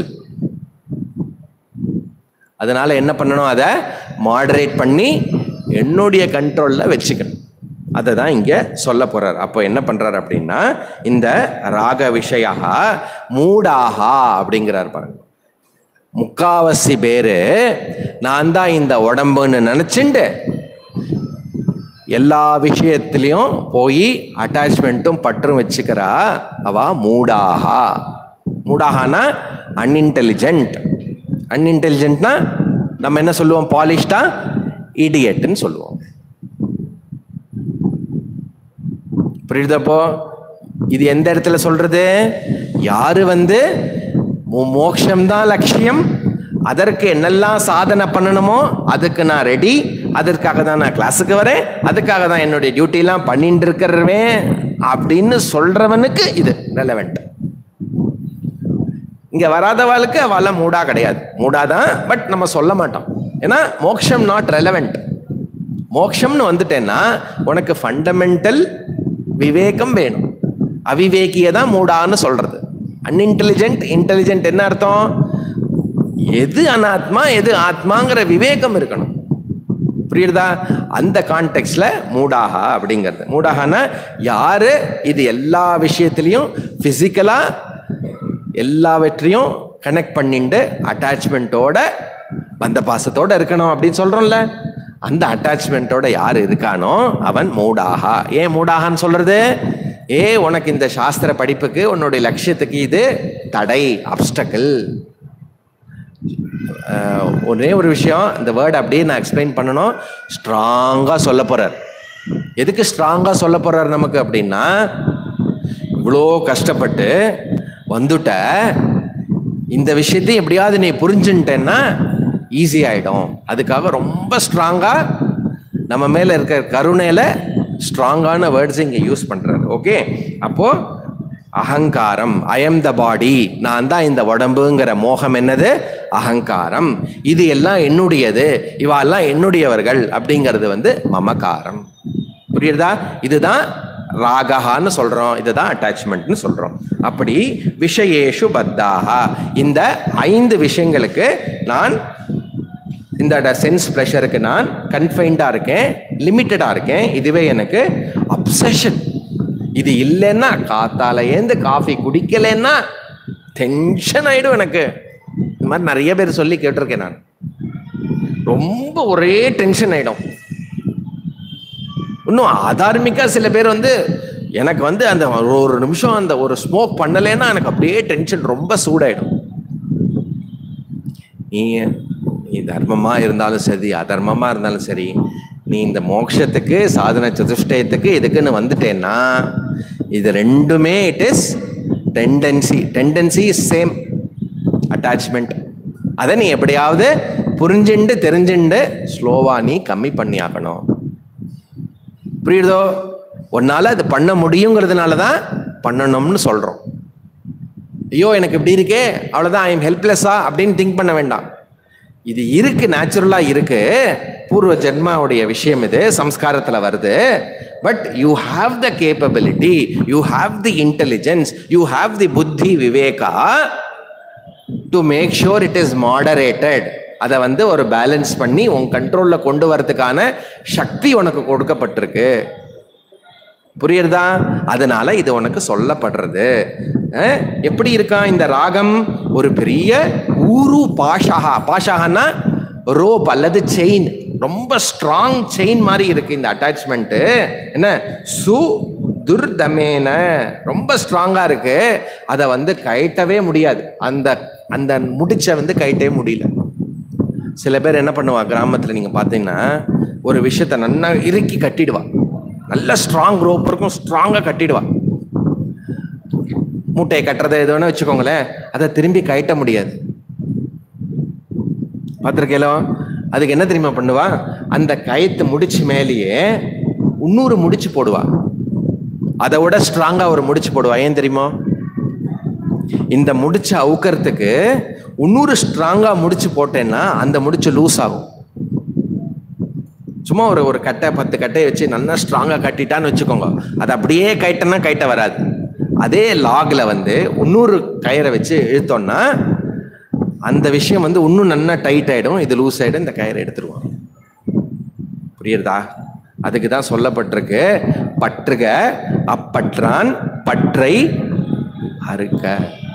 [SPEAKER 1] அதனால என்ன பண்ணணும் அதை மாடரேட் பண்ணி என்னுடைய கண்ட்ரோல்ல வச்சுக்கணும் அதை தான் இங்க சொல்ல போறார் அப்போ என்ன பண்றார் அப்படின்னா இந்த ராக விஷயா மூடாகா அப்படிங்கிறார் பாருங்க முக்காவாசி பேரு நான் தான் இந்த உடம்புன்னு நினைச்சுண்டு எல்லா விஷயத்திலையும் போய் அட்டாச்மெண்ட்டும் பற்றும் வச்சுக்கிறா அவ மூடாகா மூடாகானா அன்இன்டெலிஜென்ட் அன்இன்டெலிஜென்ட்னா நம்ம என்ன சொல்லுவோம் பாலிஷ்டா இடியட்னு சொல்லுவோம் புரியுதப்போ இது எந்த இடத்துல சொல்றது யாரு வந்து மோக்ஷம் தான் லட்சியம் அதற்கு என்னெல்லாம் சாதனை பண்ணணுமோ அதுக்கு நான் ரெடி அதற்காக தான் நான் கிளாஸுக்கு வரேன் அதுக்காக தான் என்னுடைய டியூட்டிலாம் பண்ணிட்டு இருக்கிறவன் அப்படின்னு சொல்றவனுக்கு இது ரெலவெண்ட் இங்க வராதவாளுக்கு அவள மூடா கிடையாது மூடாதான் பட் நம்ம சொல்ல மாட்டோம் ஏன்னா மோக்ஷம் நாட் ரெலவெண்ட் மோக்ஷம்னு வந்துட்டேன்னா உனக்கு ஃபண்டமெண்டல் விவேகம் வேணும் அவிவேகிய தான் மூடான்னு சொல்றது அன்இன்டெலிஜென்ட் இன்டெலிஜென்ட் என்ன அர்த்தம் எது அனாத்மா எது ஆத்மாங்கிற விவேகம் இருக்கணும் புரியுதா அந்த கான்டெக்ட்ல மூடாகா அப்படிங்கிறது மூடாகனா யாரு இது எல்லா விஷயத்திலையும் பிசிக்கலா எல்லாவற்றையும் கனெக்ட் பண்ணிட்டு அட்டாச்மெண்ட்டோட பந்த பாசத்தோட இருக்கணும் அப்படின்னு சொல்றோம்ல அந்த அட்டாச்மெண்ட்டோட யார் இருக்கானோ அவன் மூடாகா ஏன் மூடாகான்னு சொல்றது ஏ உனக்கு இந்த சாஸ்திர படிப்புக்கு உன்னுடைய லட்சியத்துக்கு இது தடை அப்டக்கிள் ஒரே ஒரு விஷயம் இந்த வேர்டு அப்படியே நான் எக்ஸ்பிளைன் பண்ணணும் ஸ்ட்ராங்காக சொல்ல போறார் எதுக்கு ஸ்ட்ராங்காக சொல்ல போறார் நமக்கு அப்படின்னா இவ்வளோ கஷ்டப்பட்டு வந்துட்ட இந்த விஷயத்தையும் எப்படியாவது நீ புரிஞ்சுட்டேன்னா ஈஸி ஆயிடும் அதுக்காக ரொம்ப ஸ்ட்ராங்கா நம்ம மேல இருக்கிற கருணையில ஸ்ட்ராங்கான வேர்ட்ஸ் இங்க யூஸ் பண்றாரு ஓகே அப்போ அகங்காரம் ஐஎம் த பாடி நான் தான் இந்த உடம்புங்கிற மோகம் என்னது அகங்காரம் இது எல்லாம் என்னுடையது இவெல்லாம் என்னுடையவர்கள் அப்படிங்கிறது வந்து மமகாரம் புரியுறதா இதுதான் ராகஹான்னு சொல்றோம் இதுதான் அட்டாச்மெண்ட்னு சொல்றோம் அப்படி விஷயேஷு பத்தாகா இந்த ஐந்து விஷயங்களுக்கு நான் இந்த சென்ஸ் ப்ளஷருக்கு நான் கன்ஃபைன்டா இருக்கேன் லிமிட்டடா இருக்கேன் இதுவே எனக்கு அப்சஷன் இது இல்லைன்னா காத்தால ஏந்து காஃபி குடிக்கலைன்னா டென்ஷன் ஆயிடும் எனக்கு இந்த மாதிரி நிறைய பேர் சொல்லி கேட்டிருக்கேன் நான் ரொம்ப ஒரே டென்ஷன் ஆயிடும் இன்னும் அதார்மிக்கா சில பேர் வந்து எனக்கு வந்து அந்த ஒரு ஒரு நிமிஷம் அந்த ஒரு ஸ்மோக் பண்ணலைன்னா எனக்கு அப்படியே டென்ஷன் ரொம்ப சூடாயிடும் நீ நீ தர்மமா இருந்தாலும் சரி அதர்மமா இருந்தாலும் சரி நீ இந்த மோட்சத்துக்கு சாதன சதுஷ்டயத்துக்கு இதுக்குன்னு வந்துட்டேன்னா இது ரெண்டுமே it is tendency tendency is same attachment அதை நீ எப்படியாவது புரிஞ்சுண்டு தெரிஞ்சுண்டு ஸ்லோவா நீ கம்மி பண்ணி ஆகணும் புரியுதோ உன்னால அது பண்ண முடியுங்கிறதுனால தான் பண்ணணும்னு சொல்றோம் ஐயோ எனக்கு இப்படி இருக்கே அவ்வளோதான் ஐ எம் ஹெல்ப்லெஸ்ஸா அப்படின்னு திங்க் பண்ண வேண்டாம் இது இருக்கு நேச்சுரலா இருக்கு பூர்வ ஜென்மாவுடைய விஷயம் இது சம்ஸ்காரத்துல வருது but you have the capability you have the intelligence you have the புத்தி விவேகா to make sure it is moderated அதை வந்து ஒரு பேலன்ஸ் பண்ணி உன் கண்ட்ரோல்ல கொண்டு வரதுக்கான சக்தி உனக்கு கொடுக்கப்பட்டிருக்கு புரியுறதா அதனால இது உனக்கு சொல்லப்படுறது அஹ், எப்படி இருக்கான் இந்த ராகம் ஒரு பெரிய ஊரு பாஷாகா பாஷாகனா ரோப் அல்லது செயின் ரொம்ப ஸ்ட்ராங் செயின் மாதிரி இருக்கு இந்த அட்டாச்மெண்ட் என்ன சு துர்தமேன ரொம்ப ஸ்ட்ராங்கா இருக்கு அதை வந்து கயட்டவே முடியாது அந்த அந்த முடிச்ச வந்து கயட்டவே முடியல சில பேர் என்ன பண்ணுவா கிராமத்துல நீங்க பாத்தீங்கன்னா ஒரு விஷயத்த நல்லா இறுக்கி கட்டிடுவா நல்ல ஸ்ட்ராங் ரோப் இருக்கும் ஸ்ட்ராங்கா கட்டிடுவா மூட்டையை கட்டுறதை எது வேணா வச்சுக்கோங்களேன் அதை திரும்பி கயட்ட முடியாது பார்த்துருக்கேலோ அதுக்கு என்ன தெரியுமா பண்ணுவா அந்த கயத்து முடிச்சு மேலேயே இன்னொரு முடிச்சு போடுவா அதை விட ஸ்ட்ராங்கா ஒரு முடிச்சு போடுவா ஏன் தெரியுமா இந்த முடிச்சு அவுக்கறதுக்கு இன்னொரு ஸ்ட்ராங்கா முடிச்சு போட்டேன்னா அந்த முடிச்சு லூஸ் ஆகும் சும்மா ஒரு ஒரு கட்டை பத்து கட்டையை வச்சு நல்லா ஸ்ட்ராங்கா கட்டிட்டான்னு வச்சுக்கோங்க அது அப்படியே கைட்டனா கைட்ட வராது அதே லாக்ல வந்து இன்னொரு கயிறை வச்சு இழுத்தோம்னா அந்த விஷயம் வந்து இன்னும் நல்லா டைட் ஆயிடும் இது லூஸ் ஆயிடும் இந்த கயிறை எடுத்துருவான் புரியுறதா அதுக்கு தான் சொல்லப்பட்டிருக்கு பற்றுக அப்பற்றான் பற்றை அறுக்க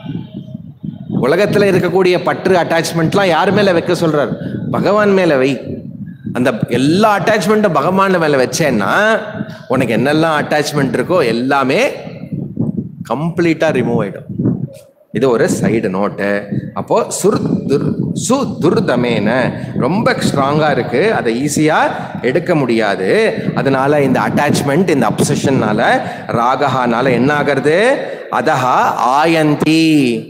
[SPEAKER 1] உலகத்துல இருக்கக்கூடிய பற்று அட்டாச்மெண்ட்லாம் யார் மேல வைக்க சொல்றார் பகவான் மேல வை அந்த எல்லா அட்டாச்மெண்ட்டும் பகவான் மேல வச்சேன்னா உனக்கு என்னெல்லாம் அட்டாச்மெண்ட் இருக்கோ எல்லாமே கம்ப்ளீட்டா ரிமூவ் ஆயிடும் இது ஒரு சைடு நோட்டு அப்போ சுர் துர் சு துர்தமேன ரொம்ப ஸ்ட்ராங்கா இருக்கு அதை ஈஸியா எடுக்க முடியாது அதனால இந்த அட்டாச்மெண்ட் இந்த அப்சஷன்னால ராகஹானால என்ன ஆகிறது அதஹா ஆயந்தி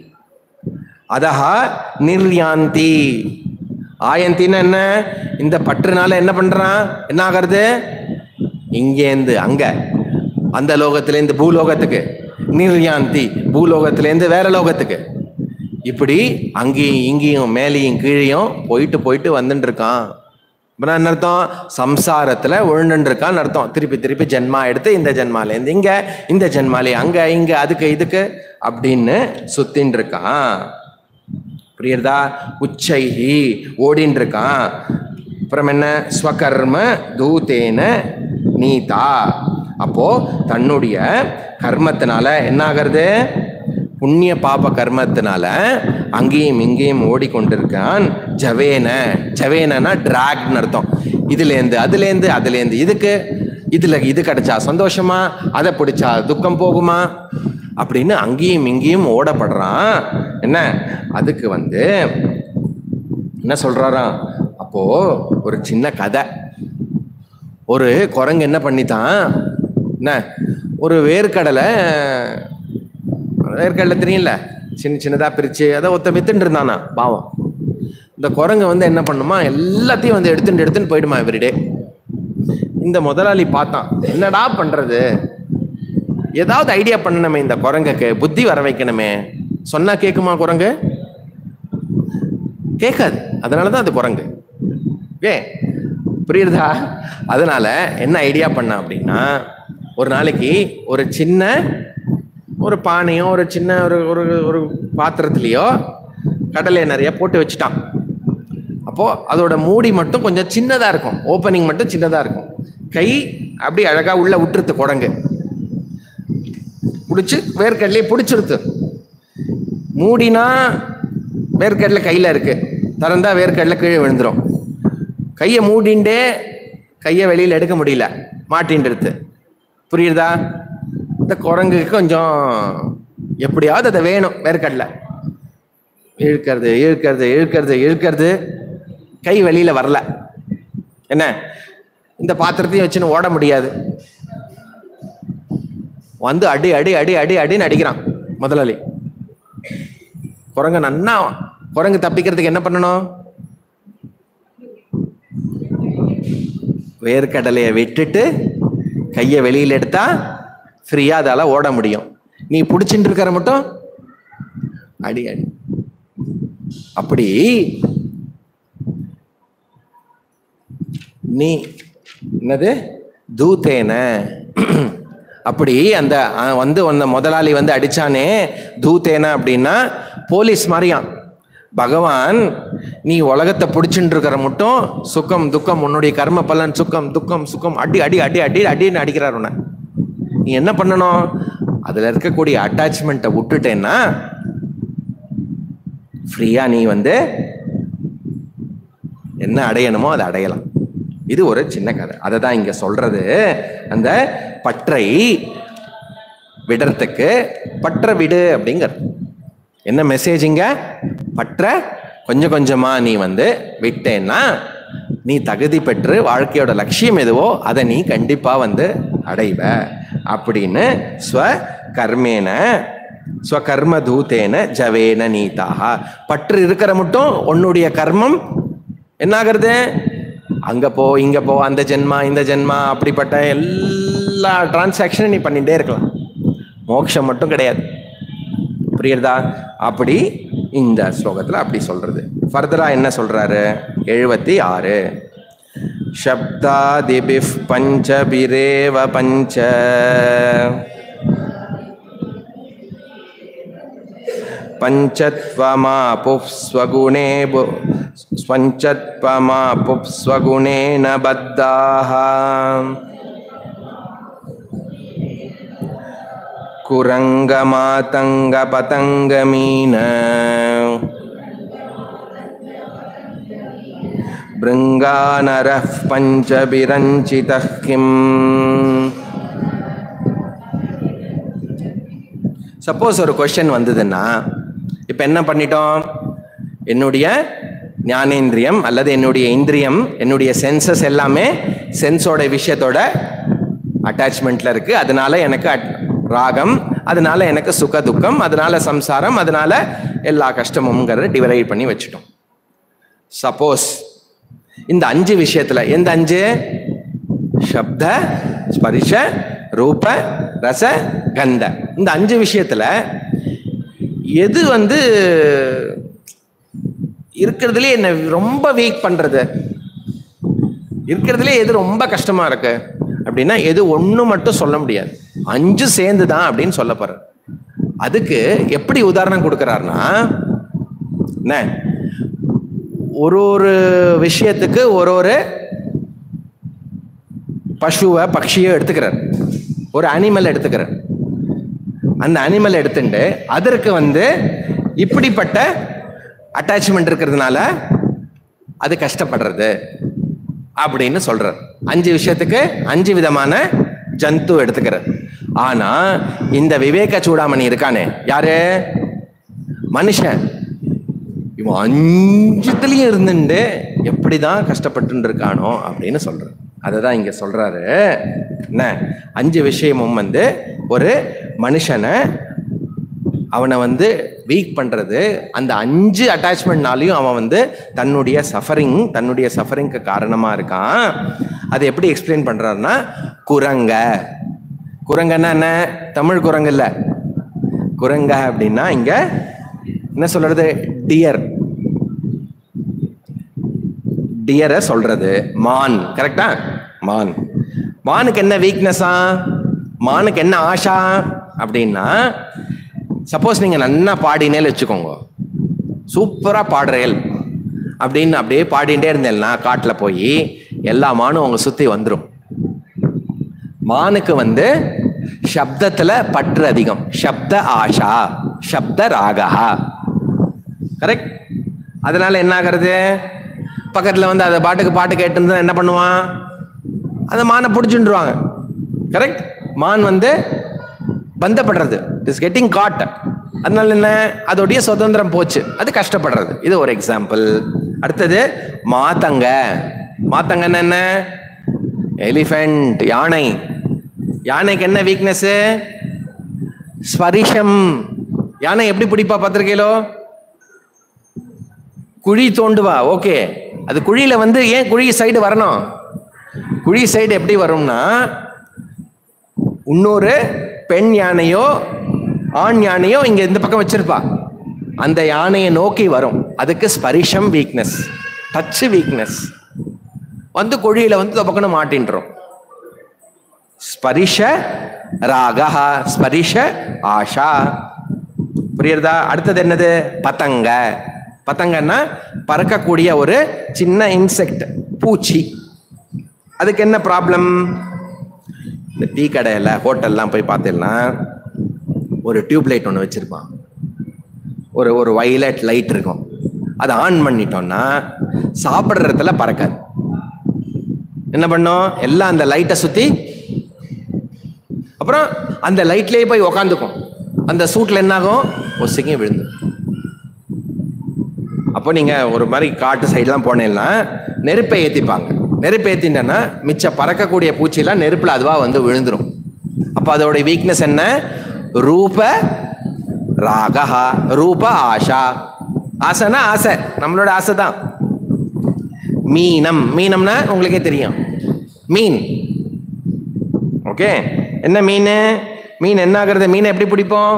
[SPEAKER 1] அதஹா நிர்யாந்தி ஆயந்தின்னா என்ன இந்த பற்றுனால என்ன பண்றான் என்ன ஆகிறது இங்கேந்து அங்க அந்த லோகத்திலேருந்து பூலோகத்துக்கு நிர்யாந்தி பூலோகத்திலேருந்து வேற லோகத்துக்கு இப்படி அங்கேயும் இங்கேயும் மேலேயும் கீழேயும் போயிட்டு போயிட்டு வந்துட்டு இருக்கான் அப்படின்னா என்ன அர்த்தம் சம்சாரத்துல விழுந்துட்டு இருக்கான்னு அர்த்தம் திருப்பி திருப்பி ஜென்மா எடுத்து இந்த ஜென்மாலேருந்து இங்க இந்த ஜென்மாலே அங்க இங்க அதுக்கு இதுக்கு அப்படின்னு சுத்தின்னு இருக்கான் புரியுறதா உச்சைஹி ஓடின்னு இருக்கான் அப்புறம் என்ன ஸ்வகர்ம தூதேன நீதா அப்போ தன்னுடைய கர்மத்தினால என்ன ஆகிறது புண்ணிய பாப கர்மத்தினால அங்கேயும் இங்கேயும் ஓடிக்கொண்டிருக்கான் ஜவேன ஜவேனனா டிராக்னு அர்த்தம் இதுலேருந்து அதுலேருந்து அதுலேருந்து இதுக்கு இதுல இது கிடைச்சா சந்தோஷமா அதை பிடிச்சா துக்கம் போகுமா அப்படின்னு அங்கேயும் இங்கேயும் ஓடப்படுறான் என்ன அதுக்கு வந்து என்ன சொல்றாராம் அப்போ ஒரு சின்ன கதை ஒரு குரங்கு என்ன பண்ணித்தான் என்ன ஒரு வேர்க்கடலை வேர்க்கடலை தெரியும்ல சின்ன சின்னதா பிரிச்சு அதை ஒத்த வித்துட்டு இருந்தானா பாவம் இந்த குரங்கு வந்து என்ன பண்ணுமா எல்லாத்தையும் வந்து எடுத்துட்டு எடுத்துன்னு போயிடுமா எவ்ரிடே இந்த முதலாளி பார்த்தான் என்னடா பண்றது ஏதாவது ஐடியா பண்ணணுமே இந்த குரங்குக்கு புத்தி வர வைக்கணுமே சொன்னா கேக்குமா குரங்கு கேட்காது அதனாலதான் அது குரங்கு ஏ புரியுறதா அதனால என்ன ஐடியா பண்ண அப்படின்னா ஒரு நாளைக்கு ஒரு சின்ன ஒரு பானையோ ஒரு சின்ன ஒரு ஒரு ஒரு பாத்திரத்துலயோ கடலையை நிறைய போட்டு வச்சுட்டான் அப்போ அதோட மூடி மட்டும் கொஞ்சம் சின்னதா இருக்கும் ஓப்பனிங் மட்டும் சின்னதா இருக்கும் கை அப்படி அழகா உள்ள விட்டுருது குரங்கு பிடிச்சி வேர்க்கடலையை பிடிச்சிருது மூடினா வேர்க்கடலை கையில இருக்கு திறந்தா வேர்க்கடலை கீழே விழுந்துரும் கையை மூடிண்டே கையை வெளியில எடுக்க முடியல மாட்டின்றது புரியுதா இந்த குரங்குக்கு கொஞ்சம் எப்படியாவது அதை வேணும் வேர்க்கடலை இழுக்கிறது இழுக்கிறது இழுக்கிறது இழுக்கிறது கை வெளியில வரல என்ன இந்த பாத்திரத்தையும் வச்சுன்னு ஓட முடியாது வந்து அடி அடி அடி அடி அடின்னு அடிக்கிறான் முதலாளி குரங்கு நன்னா குரங்கு தப்பிக்கிறதுக்கு என்ன பண்ணணும் வேர்க்கடலையை விட்டுட்டு கையை வெளியில எடுத்தா ஃப்ரீயா அதால ஓட முடியும் நீ பிடிச்சிட்டு இருக்கிற மட்டும் அடி அடி அப்படி நீ என்னது தூத்தேன அப்படி அந்த அஹ், வந்து உன்னை முதலாளி வந்து அடிச்சானே தூத்தேன அப்படின்னா போலீஸ் மாதிரியாம் பகவான் நீ உலகத்தை பிடிச்சிட்டு இருக்கிற மட்டும் சுக்கம் துக்கம் உன்னுடைய கர்ம பலன் சுக்கம் துக்கம் சுக்கம் அடி அடி அடி அடி அடின்னு அடிக்கிறார் உன்னை நீ என்ன பண்ணணும் அதுல இருக்கக்கூடிய அட்டாச்மெண்ட்டை விட்டுட்டேன்னா ஃப்ரீயா நீ வந்து என்ன அடையணுமோ அதை அடையலாம் இது ஒரு சின்ன கதை அதை தான் இங்க சொல்றது அந்த பற்றை விடுறதுக்கு பற்ற விடு அப்படிங்கிற என்ன மெசேஜிங்க பற்ற கொஞ்சம் கொஞ்சமா நீ வந்து விட்டேன்னா நீ தகுதி பெற்று வாழ்க்கையோட லட்சியம் எதுவோ அதை நீ கண்டிப்பா வந்து அடைவ அப்படின்னு ஸ்வ கர்மேன ஸ்வகர்ம தூதேன ஜவேன நீதாக பற்று இருக்கிற மட்டும் உன்னுடைய கர்மம் என்ன ஆகிறது அங்க போ இங்க போ அந்த ஜென்மா இந்த ஜென்மா அப்படிப்பட்ட எல்லா டிரான்சாக்ஷனும் நீ பண்ணிட்டே இருக்கலாம் மோட்சம் மட்டும் கிடையாது புரியுறதா அப்படி இந்த ஸ்லோகத்துல அப்படி சொல்றது ஃபர்தரா என்ன சொல்றாரு எழுபத்தி ஆறு சப்தாதிபிஃப் பஞ்சபிரேவ பஞ்ச पञ्चत्वमापुः स्वगुणे बु पञ्चत्वमापुः स्वगुणेन बद्धाः कुरङ्गमातङ्गपतङ्गमीन भृङ्गानरः पञ्चभिरञ्चितः किम् சப்போஸ் ஒரு கொஸ்டின் வந்ததுன்னா இப்போ என்ன பண்ணிட்டோம் என்னுடைய ஞானேந்திரியம் அல்லது என்னுடைய இந்திரியம் என்னுடைய சென்சஸ் எல்லாமே சென்ஸோட விஷயத்தோட அட்டாச்மெண்ட்ல இருக்கு அதனால எனக்கு at- ராகம் அதனால எனக்கு சுக துக்கம் அதனால சம்சாரம் அதனால எல்லா கஷ்டமுங்கிறத டிவைட் பண்ணி வச்சுட்டோம் சப்போஸ் இந்த அஞ்சு விஷயத்துல எந்த அஞ்சு சப்த ஸ்பரிஷ ரூப ரச கந்த இந்த அஞ்சு விஷயத்துல எது வந்து இருக்கிறதுலே என்ன ரொம்ப வீக் பண்றது இருக்கிறதுலே எது ரொம்ப கஷ்டமா இருக்கு அப்படின்னா எது ஒண்ணு மட்டும் சொல்ல முடியாது அஞ்சு சேர்ந்து தான் அப்படின்னு சொல்ல போறார் அதுக்கு எப்படி உதாரணம் கொடுக்கறாருன்னா என்ன ஒரு ஒரு விஷயத்துக்கு ஒரு ஒரு பசுவை பக்ஷியோ எடுத்துக்கிறார் ஒரு அனிமல் எடுத்துக்கிறார் அந்த அனிமல் எடுத்துட்டு அதற்கு வந்து இப்படிப்பட்ட அட்டாச்மெண்ட் இருக்கிறதுனால அது கஷ்டப்படுறது அப்படின்னு சொல்றார் அஞ்சு விஷயத்துக்கு அஞ்சு விதமான ஜந்து எடுத்துக்கிறார் ஆனா இந்த விவேக சூடாமணி இருக்கானே யாரு மனுஷன் இவன் அஞ்சுத்துலயும் இருந்துட்டு எப்படிதான் கஷ்டப்பட்டு இருக்கானோ அப்படின்னு சொல்றாரு அதுதான் இங்க சொல்றாரு என்ன அஞ்சு விஷயமும் வந்து ஒரு மனுஷனை அவனை வந்து வீக் பண்றது அந்த அஞ்சு அட்டாச்மெண்ட்னாலையும் அவன் வந்து தன்னுடைய சஃபரிங் தன்னுடைய சஃபரிங்க்கு காரணமா இருக்கான் அது எப்படி எக்ஸ்பிளைன் பண்றாருன்னா குரங்க குரங்கன்னா என்ன தமிழ் குரங்கு இல்ல குரங்க அப்படின்னா இங்க என்ன சொல்றது டியர் டியரை சொல்றது மான் கரெக்டா மான் மானுக்கு என்ன வீக்னஸா மானுக்கு என்ன ஆஷா அப்படின்னா சப்போஸ் நீங்க நன்னா பாடினேன்னு வச்சுக்கோங்க சூப்பரா பாடுறேல் அப்படின்னு அப்படியே பாடிட்டே இருந்தேன்னா காட்டுல போய் எல்லா மானும் உங்க சுத்தி வந்துடும் மானுக்கு வந்து சப்தத்துல பற்று அதிகம் சப்த ஆஷா சப்த ராகா கரெக்ட் அதனால என்ன ஆகிறது பக்கத்துல வந்து அதை பாட்டுக்கு பாட்டு கேட்டு இருந்தா என்ன பண்ணுவான் அந்த மானை பிடிச்சுட்டுருவாங்க கரெக்ட் மான் வந்து பந்தப்படுறது இஸ் கெட்டிங் காட் அதனால என்ன அதோடைய சுதந்திரம் போச்சு அது கஷ்டப்படுறது இது ஒரு எக்ஸாம்பிள் அடுத்தது மாத்தங்க மாத்தங்கன்னா என்ன எலிஃபென்ட் யானை யானைக்கு என்ன வீக்னஸ் ஸ்பரிஷம் யானை எப்படி பிடிப்பா பார்த்திருக்கீங்களோ குழி தோண்டுவா ஓகே அது குழியில வந்து ஏன் குழி சைடு வரணும் குழி சைடு எப்படி வரும்னா இன்னொரு பெண் யானையோ ஆண் யானையோ இங்க இந்த பக்கம் வச்சிருப்பா அந்த யானையை நோக்கி வரும் அதுக்கு ஸ்பரிஷம் வீக்னஸ் டச் வீக்னஸ் வந்து குழியில வந்து தொப்பக்கணும் மாட்டின்றோம் ஸ்பரிஷ ராகா ஸ்பரிஷ ஆஷா புரியுறதா அடுத்தது என்னது பதங்க பதங்கன்னா பறக்கக்கூடிய ஒரு சின்ன இன்செக்ட் பூச்சி அதுக்கு என்ன ப்ராப்ளம் இந்த டீ கடையில் ஹோட்டல்லாம் போய் பார்த்தீங்கன்னா ஒரு டியூப் லைட் ஒன்று வச்சிருப்பான் ஒரு ஒரு வைலட் லைட் இருக்கும் அதை ஆன் பண்ணிட்டோம்னா சாப்பிட்ற இடத்துல பறக்காது என்ன பண்ணும் எல்லாம் அந்த லைட்டை சுற்றி அப்போ அப்புறம் அந்த லைட்லேயே போய் உக்காந்துக்கும் அந்த சூட்டில் என்னாகும் ஒசிங்க விழுந்து அப்போ நீங்க ஒரு மாதிரி காட்டு சைட்லாம் போனீங்கன்னா நெருப்பை ஏத்திப்பாங்க நெருப்பை ஏத்திட்டேன்னா மிச்ச பறக்கக்கூடிய பூச்சிலாம் நெருப்புல அதுவா வந்து விழுந்துரும் அப்போ அதோட வீக்னஸ் என்ன ரூப ராகஹா ரூப ஆஷா ஆசைனா ஆசை நம்மளோட ஆசை தான் மீனம் மீனம்னா உங்களுக்கே தெரியும் மீன் ஓகே என்ன மீன் மீன் என்ன ஆகுறது மீனை எப்படி பிடிப்போம்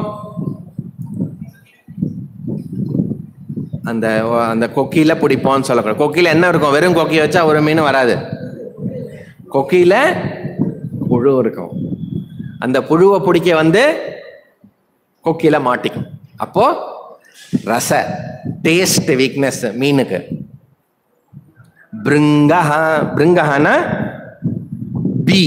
[SPEAKER 1] அந்த அந்த கொக்கியில பிடிப்போம்னு சொல்லக்கூடாது கொக்கியில என்ன இருக்கும் வெறும் கொக்கியை வச்சா ஒரு மீன் வராது கொக்கியில புழு இருக்கும் அந்த புழுவை பிடிக்க வந்து கொக்கியில மாட்டிக்கும் அப்போ ரச டேஸ்ட் வீக்னஸ் மீனுக்கு பிருங்கஹா பிருங்கஹானா பி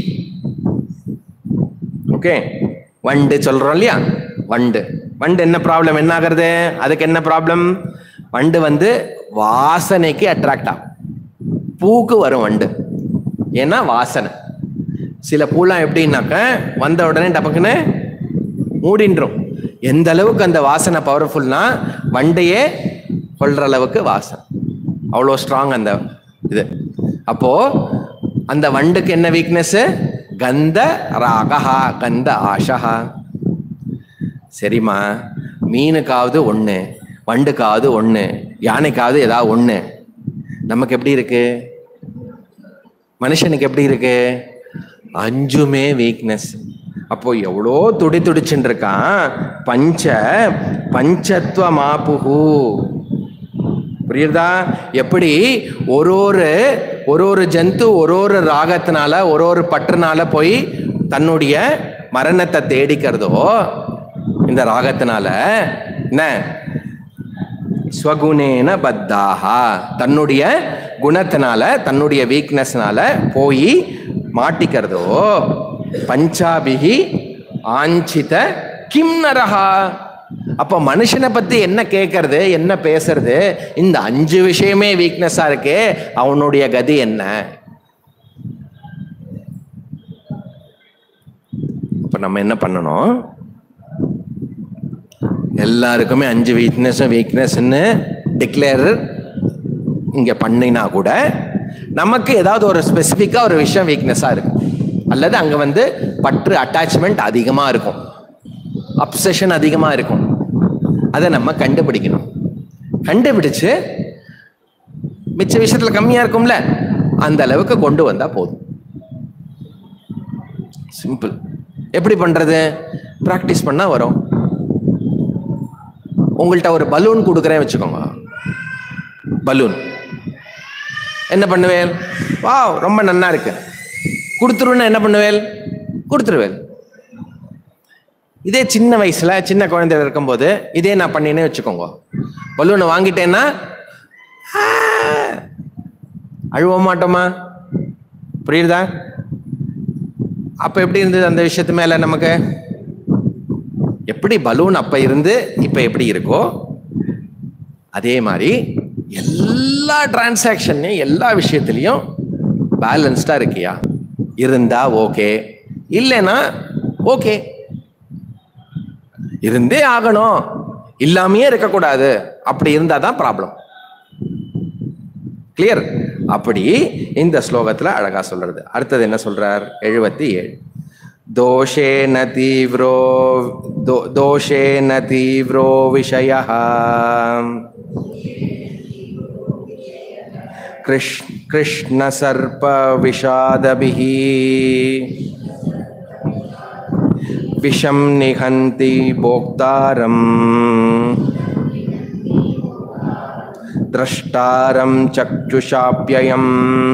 [SPEAKER 1] ஓகே வண்டு சொல்றோம் இல்லையா வண்டு வண்டு என்ன ப்ராப்ளம் என்ன ஆகுறது அதுக்கு என்ன ப்ராப்ளம் வண்டு வந்து வாசனைக்கு அட்ராக்ட் ஆகும் பூக்கு வரும் வண்டு ஏன்னா வாசனை சில பூலாம் எப்படின்னாக்க வந்த உடனே டபக்குன்னு மூடின்றோம் எந்த அளவுக்கு அந்த வாசனை பவர்ஃபுல்னா வண்டையே கொள்ற அளவுக்கு வாசனை அவ்வளோ ஸ்ட்ராங் அந்த இது அப்போ அந்த வண்டுக்கு என்ன வீக்னஸ் கந்த ராகஹா கந்த ஆஷஹா சரிம்மா மீனுக்காவது ஒன்று வண்டுக்காவது ஒன்று யானைக்காவது ஏதாவது ஒன்று நமக்கு எப்படி இருக்கு மனுஷனுக்கு எப்படி இருக்கு அஞ்சுமே வீக்னஸ் அப்போ எவ்வளோ துடி துடிச்சுட்டு இருக்கான் பஞ்ச பஞ்சத்துவ மாப்புகு புரியுதா எப்படி ஒரு ஒரு ஒரு ஒரு ஜந்து ஒரு ஒரு ராகத்தினால ஒரு ஒரு பற்றுனால போய் தன்னுடைய மரணத்தை தேடிக்கிறதோ இந்த ராகத்தினால என்ன ஸ்வகுணேன பத்தாகா தன்னுடைய குணத்தினால தன்னுடைய வீக்னஸ்னால போய் மாட்டிக்கிறதோ பஞ்சாபிகி ஆஞ்சித கிம் நரஹா அப்போ மனுஷனை பத்தி என்ன கேட்கறது என்ன பேசுறது இந்த அஞ்சு விஷயமே வீக்னஸா இருக்கே அவனுடைய கதி என்ன அப்ப நம்ம என்ன பண்ணணும் எல்லாருக்குமே அஞ்சு வீக்னஸ் வீக்னஸ்ன்னு டிக்ளேர் இங்க பண்ணினா கூட நமக்கு ஏதாவது ஒரு ஸ்பெசிஃபிக்கா ஒரு விஷயம் வீக்னஸா இருக்கும் அல்லது அங்க வந்து பற்று அட்டாச்மெண்ட் அதிகமா இருக்கும் அப்சஷன் அதிகமா இருக்கும் அதை நம்ம கண்டுபிடிக்கணும் கண்டுபிடிச்சு மிச்ச விஷயத்துல கம்மியா இருக்கும்ல அந்த அளவுக்கு கொண்டு வந்தா போதும் சிம்பிள் எப்படி பண்றது பிராக்டிஸ் பண்ணா வரும் உங்கள்கிட்ட ஒரு பலூன் கொடுக்குறேன் வச்சுக்கோங்க பலூன் என்ன பண்ணுவேன் வாவ் ரொம்ப நன்னா இருக்கு கொடுத்துருன்னா என்ன பண்ணுவேன் கொடுத்துருவேன் இதே சின்ன வயசுல சின்ன குழந்தையில இருக்கும்போது இதே நான் பண்ணினே வச்சுக்கோங்க பலூனை வாங்கிட்டேன்னா ஆ, அழுவ மாட்டோமா புரியுதா அப்ப எப்படி இருந்தது அந்த விஷயத்து மேல நமக்கு எப்படி பலூன் அப்ப இருந்து இப்ப எப்படி இருக்கோ அதே மாதிரி எல்லா டிரான்சாக்ஷன்லையும் எல்லா விஷயத்துலையும் பேலன்ஸ்டா இருக்கியா இருந்தா ஓகே இல்லைன்னா ஓகே இருந்தே ஆகணும் இல்லாமையே இருக்கக்கூடாது அப்படி இருந்தா தான் ப்ராப்ளம் கிளியர் அப்படி இந்த ஸ்லோகத்துல அழகா சொல்றது அடுத்தது என்ன சொல்றார் எழுபத்தி ஏழு தோஷேன தீவிரோ தோ- தோஷேன தீவிரோ விஷய கிருஷ் கிருஷ்ண சர்ப விஷாதபிः விஷம் நிகந்தி போக்தாரம் திரஷ்டாரம் சக்ஷுஷாப்யயம்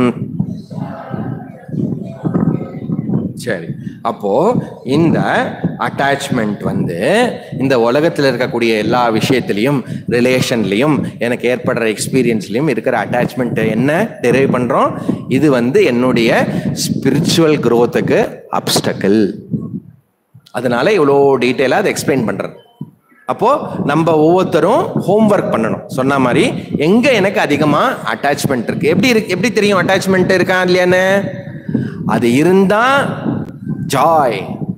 [SPEAKER 1] சரி அப்போ இந்த அட்டாச்மெண்ட் வந்து இந்த உலகத்தில் இருக்கக்கூடிய எல்லா விஷயத்திலையும் ரிலேஷன்லையும் எனக்கு ஏற்படுற எக்ஸ்பீரியன்ஸ்லையும் இருக்கிற அட்டாச்மெண்ட் என்ன டெரைவ் பண்றோம் இது வந்து என்னுடைய ஸ்பிரிச்சுவல் growth-க்கு அப்டக்கிள் அதனால இவ்வளோ டீட்டெயிலாக அதை எக்ஸ்பிளைன் பண்றேன் அப்போ நம்ம ஒவ்வொருத்தரும் ஹோம்ஒர்க் பண்ணணும் சொன்ன மாதிரி எங்க எனக்கு அதிகமா அட்டாச்மெண்ட் இருக்கு எப்படி இருக்கு எப்படி தெரியும் அட்டாச்மெண்ட் இருக்கா இல்லையான்னு அது இருந்தா ஜாய்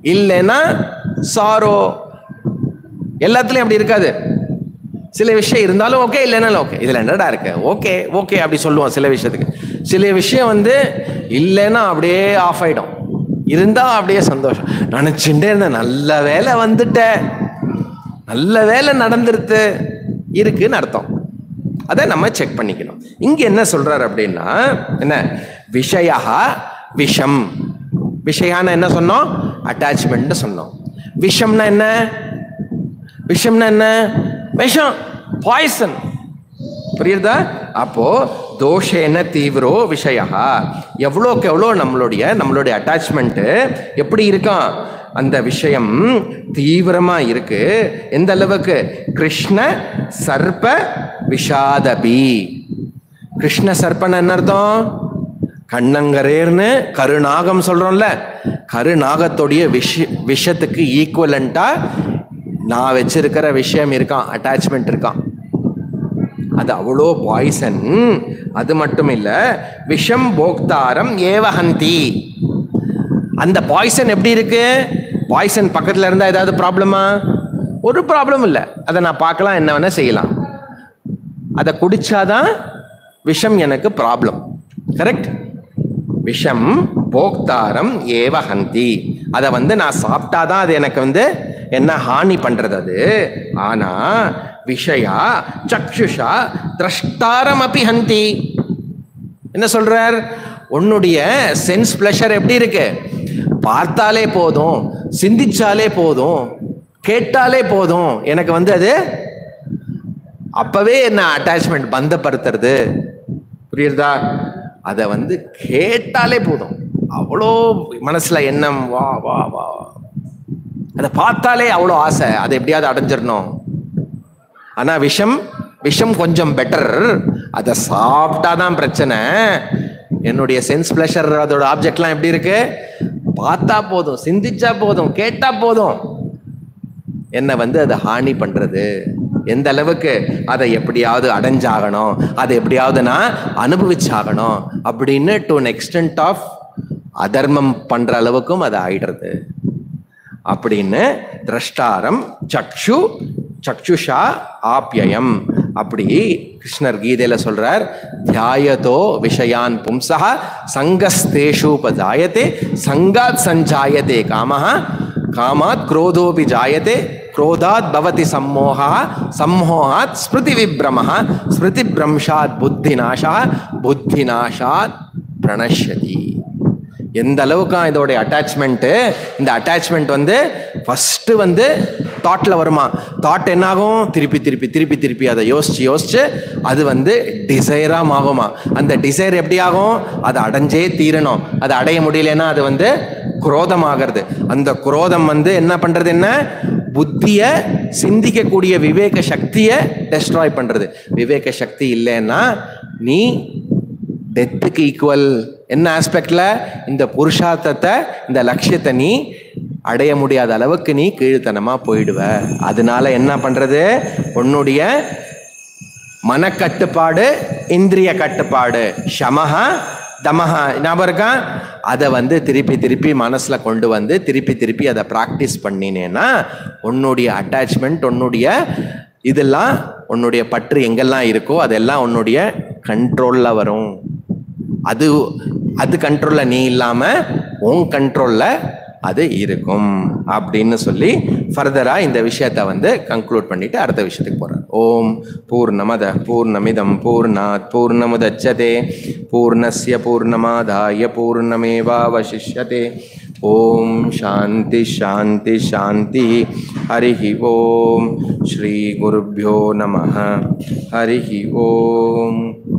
[SPEAKER 1] இல்லைன்னா சாரோ எல்லாத்துலயும் அப்படி இருக்காது சில விஷயம் இருந்தாலும் ஓகே இல்லைனாலும் ஓகே இதுல என்னடா இருக்கு ஓகே ஓகே அப்படி சொல்லுவோம் சில விஷயத்துக்கு சில விஷயம் வந்து இல்லைன்னா அப்படியே ஆஃப் ஆயிடும் இருந்தா அப்படியே சந்தோஷம் நினைச்சுட்டே இருந்தேன் நல்ல வேலை வந்துட்டேன் நல்ல வேலை நடந்துருது இருக்குன்னு அர்த்தம் அதை நம்ம செக் பண்ணிக்கணும் இங்க என்ன சொல்றாரு அப்படின்னா என்ன விஷயா விஷம் விஷயான்னு என்ன சொன்னோம் அட்டாச்மெண்ட் சொன்னோம் விஷம்னா என்ன விஷம்னா என்ன விஷம் பாய்சன் புரியுதா அப்போ தோஷேன தீவிரோ விஷயா எவ்வளோக்கு எவ்வளோ நம்மளுடைய நம்மளுடைய அட்டாச்மெண்ட்டு எப்படி இருக்கான் அந்த விஷயம் தீவிரமா இருக்கு எந்த அளவுக்கு கிருஷ்ண சர்ப்ப விஷாதபி கிருஷ்ண சர்ப்பன் என்ன அர்த்தம் கண்ணங்கரேர்னு கருநாகம் சொல்றோம்ல கருநாகத்துடைய விஷ விஷத்துக்கு ஈக்குவலண்டா நான் வச்சிருக்கிற விஷயம் இருக்கான் அட்டாச்மெண்ட் இருக்கான் அது அவ்வளோ பாய்சன் அது மட்டும் இல்ல விஷம் போக்தாரம் ஏவஹந்தி அந்த பாய்சன் எப்படி இருக்கு பாய்சன் பக்கத்துல இருந்தா ஏதாவது ப்ராப்ளமா ஒரு ப்ராப்ளம் இல்லை அதை நான் பார்க்கலாம் என்ன வேணா செய்யலாம் அதை குடிச்சாதான் விஷம் எனக்கு ப்ராப்ளம் கரெக்ட் விஷம் போக்தாரம் ஏவஹந்தி அதை வந்து நான் சாப்பிட்டாதான் அது எனக்கு வந்து என்ன ஹானி பண்றது அது ஆனா விஷயா சக்ஷுஷா திரஷ்டாரம் அப்பி ஹந்தி என்ன சொல்றார் உன்னுடைய சென்ஸ் பிளஷர் எப்படி இருக்கு பார்த்தாலே போதும் சிந்திச்சாலே போதும் கேட்டாலே போதும் எனக்கு வந்து அது அப்பவே என்ன அட்டாச்மெண்ட் பந்தப்படுத்துறது புரியுறதா அதை வந்து கேட்டாலே போதும் அவ்வளோ மனசுல எண்ணம் வா வா வா அதை பார்த்தாலே அவ்வளோ ஆசை அதை எப்படியாவது அடைஞ்சிடணும் ஆனா விஷம் விஷம் கொஞ்சம் பெட்டர் அதை சாப்பிட்டாதான் பிரச்சனை என்னுடைய சென்ஸ் பிளஷர் அதோட ஆப்ஜெக்ட்லாம் எப்படி இருக்கு பார்த்தா போதும் சிந்திச்சா போதும் கேட்டா போதும் என்ன வந்து அது ஹானி பண்றது எந்த அளவுக்கு அதை எப்படியாவது அடைஞ்சாகணும் அதை எப்படியாவது நான் அனுபவிச்சாகணும் அப்படின்னு டு an extent ஆஃப் அதர்மம் பண்ற அளவுக்கும் அது ஆயிடுறது அப்படின்னு திரஷ்டாரம் சக்ஷு சக்ஷுஷா ஆப்யயம் அப்படி கிருஷ்ணர் கீதையில சொல்றார் தியாயதோ விஷயான் பும்சா சங்கஸ்தேஷூபஜாயத்தே சங்காத் சஞ்சாயத்தே காமஹ காமாத் குரோதோபி ஜாயத்தே क्रोधात् भवति सम्मोहः सम्मोहात् स्मृतिविभ्रमः स्मृतिभ्रंशात् புத்திநாசா புத்திநாசாத் பிரணஷ்யதி எந்த அளவுக்கு இதோடைய அட்டாச்மெண்ட்டு இந்த அட்டாச்மெண்ட் வந்து ஃபஸ்ட்டு வந்து தாட்டில் வருமா தாட் என்னாகும் திருப்பி திருப்பி திருப்பி திருப்பி அதை யோசிச்சு யோசிச்சு அது வந்து டிசைராக ஆகுமா அந்த டிசைர் எப்படி ஆகும் அதை அடைஞ்சே தீரணும் அதை அடைய முடியலன்னா அது வந்து குரோதமாகிறது அந்த குரோதம் வந்து என்ன பண்றது என்ன புத்திய சிந்திக்கக்கூடிய விவேக சக்தியை டெஸ்ட்ராய் பண்றது விவேக சக்தி இல்லைன்னா நீ டெத்துக்கு ஈக்குவல் என்ன ஆஸ்பெக்ட்ல இந்த புருஷார்த்தத்தை இந்த லட்சியத்தை நீ அடைய முடியாத அளவுக்கு நீ கீழ்த்தனமா போயிடுவ அதனால என்ன பண்றது உன்னுடைய மனக்கட்டுப்பாடு இந்திரிய கட்டுப்பாடு ஷமஹா தமஹா ஞாபகம் இருக்கா அதை வந்து திருப்பி திருப்பி மனசுல கொண்டு வந்து திருப்பி திருப்பி அதை ப்ராக்டிஸ் பண்ணினேன்னா உன்னுடைய அட்டாச்மெண்ட் உன்னுடைய இதெல்லாம் உன்னுடைய பற்று எங்கெல்லாம் இருக்கோ அதெல்லாம் உன்னுடைய கண்ட்ரோல்ல வரும் அது அது கண்ட்ரோல்ல நீ இல்லாம உன் கண்ட்ரோல்ல அது இருக்கும் அப்படின்னு சொல்லி ஃபர்தரா இந்த விஷயத்த வந்து கன்க்ளூட் பண்ணிட்டு அடுத்த விஷயத்துக்கு போறார் ஓம் பூர்ணமத பூர்ணமிதம் பூர்ணாத் பூர்ணமுதச்சதே பூர்ணஸ்ய பூர்ணமாதாய பூர்ணமேவாவசிஷ்யதே ஓம் சாந்தி சாந்தி சாந்தி ஹரிஹி ஓம் ஸ்ரீ குருभ्यो நமः ஹரிஹி ஓம்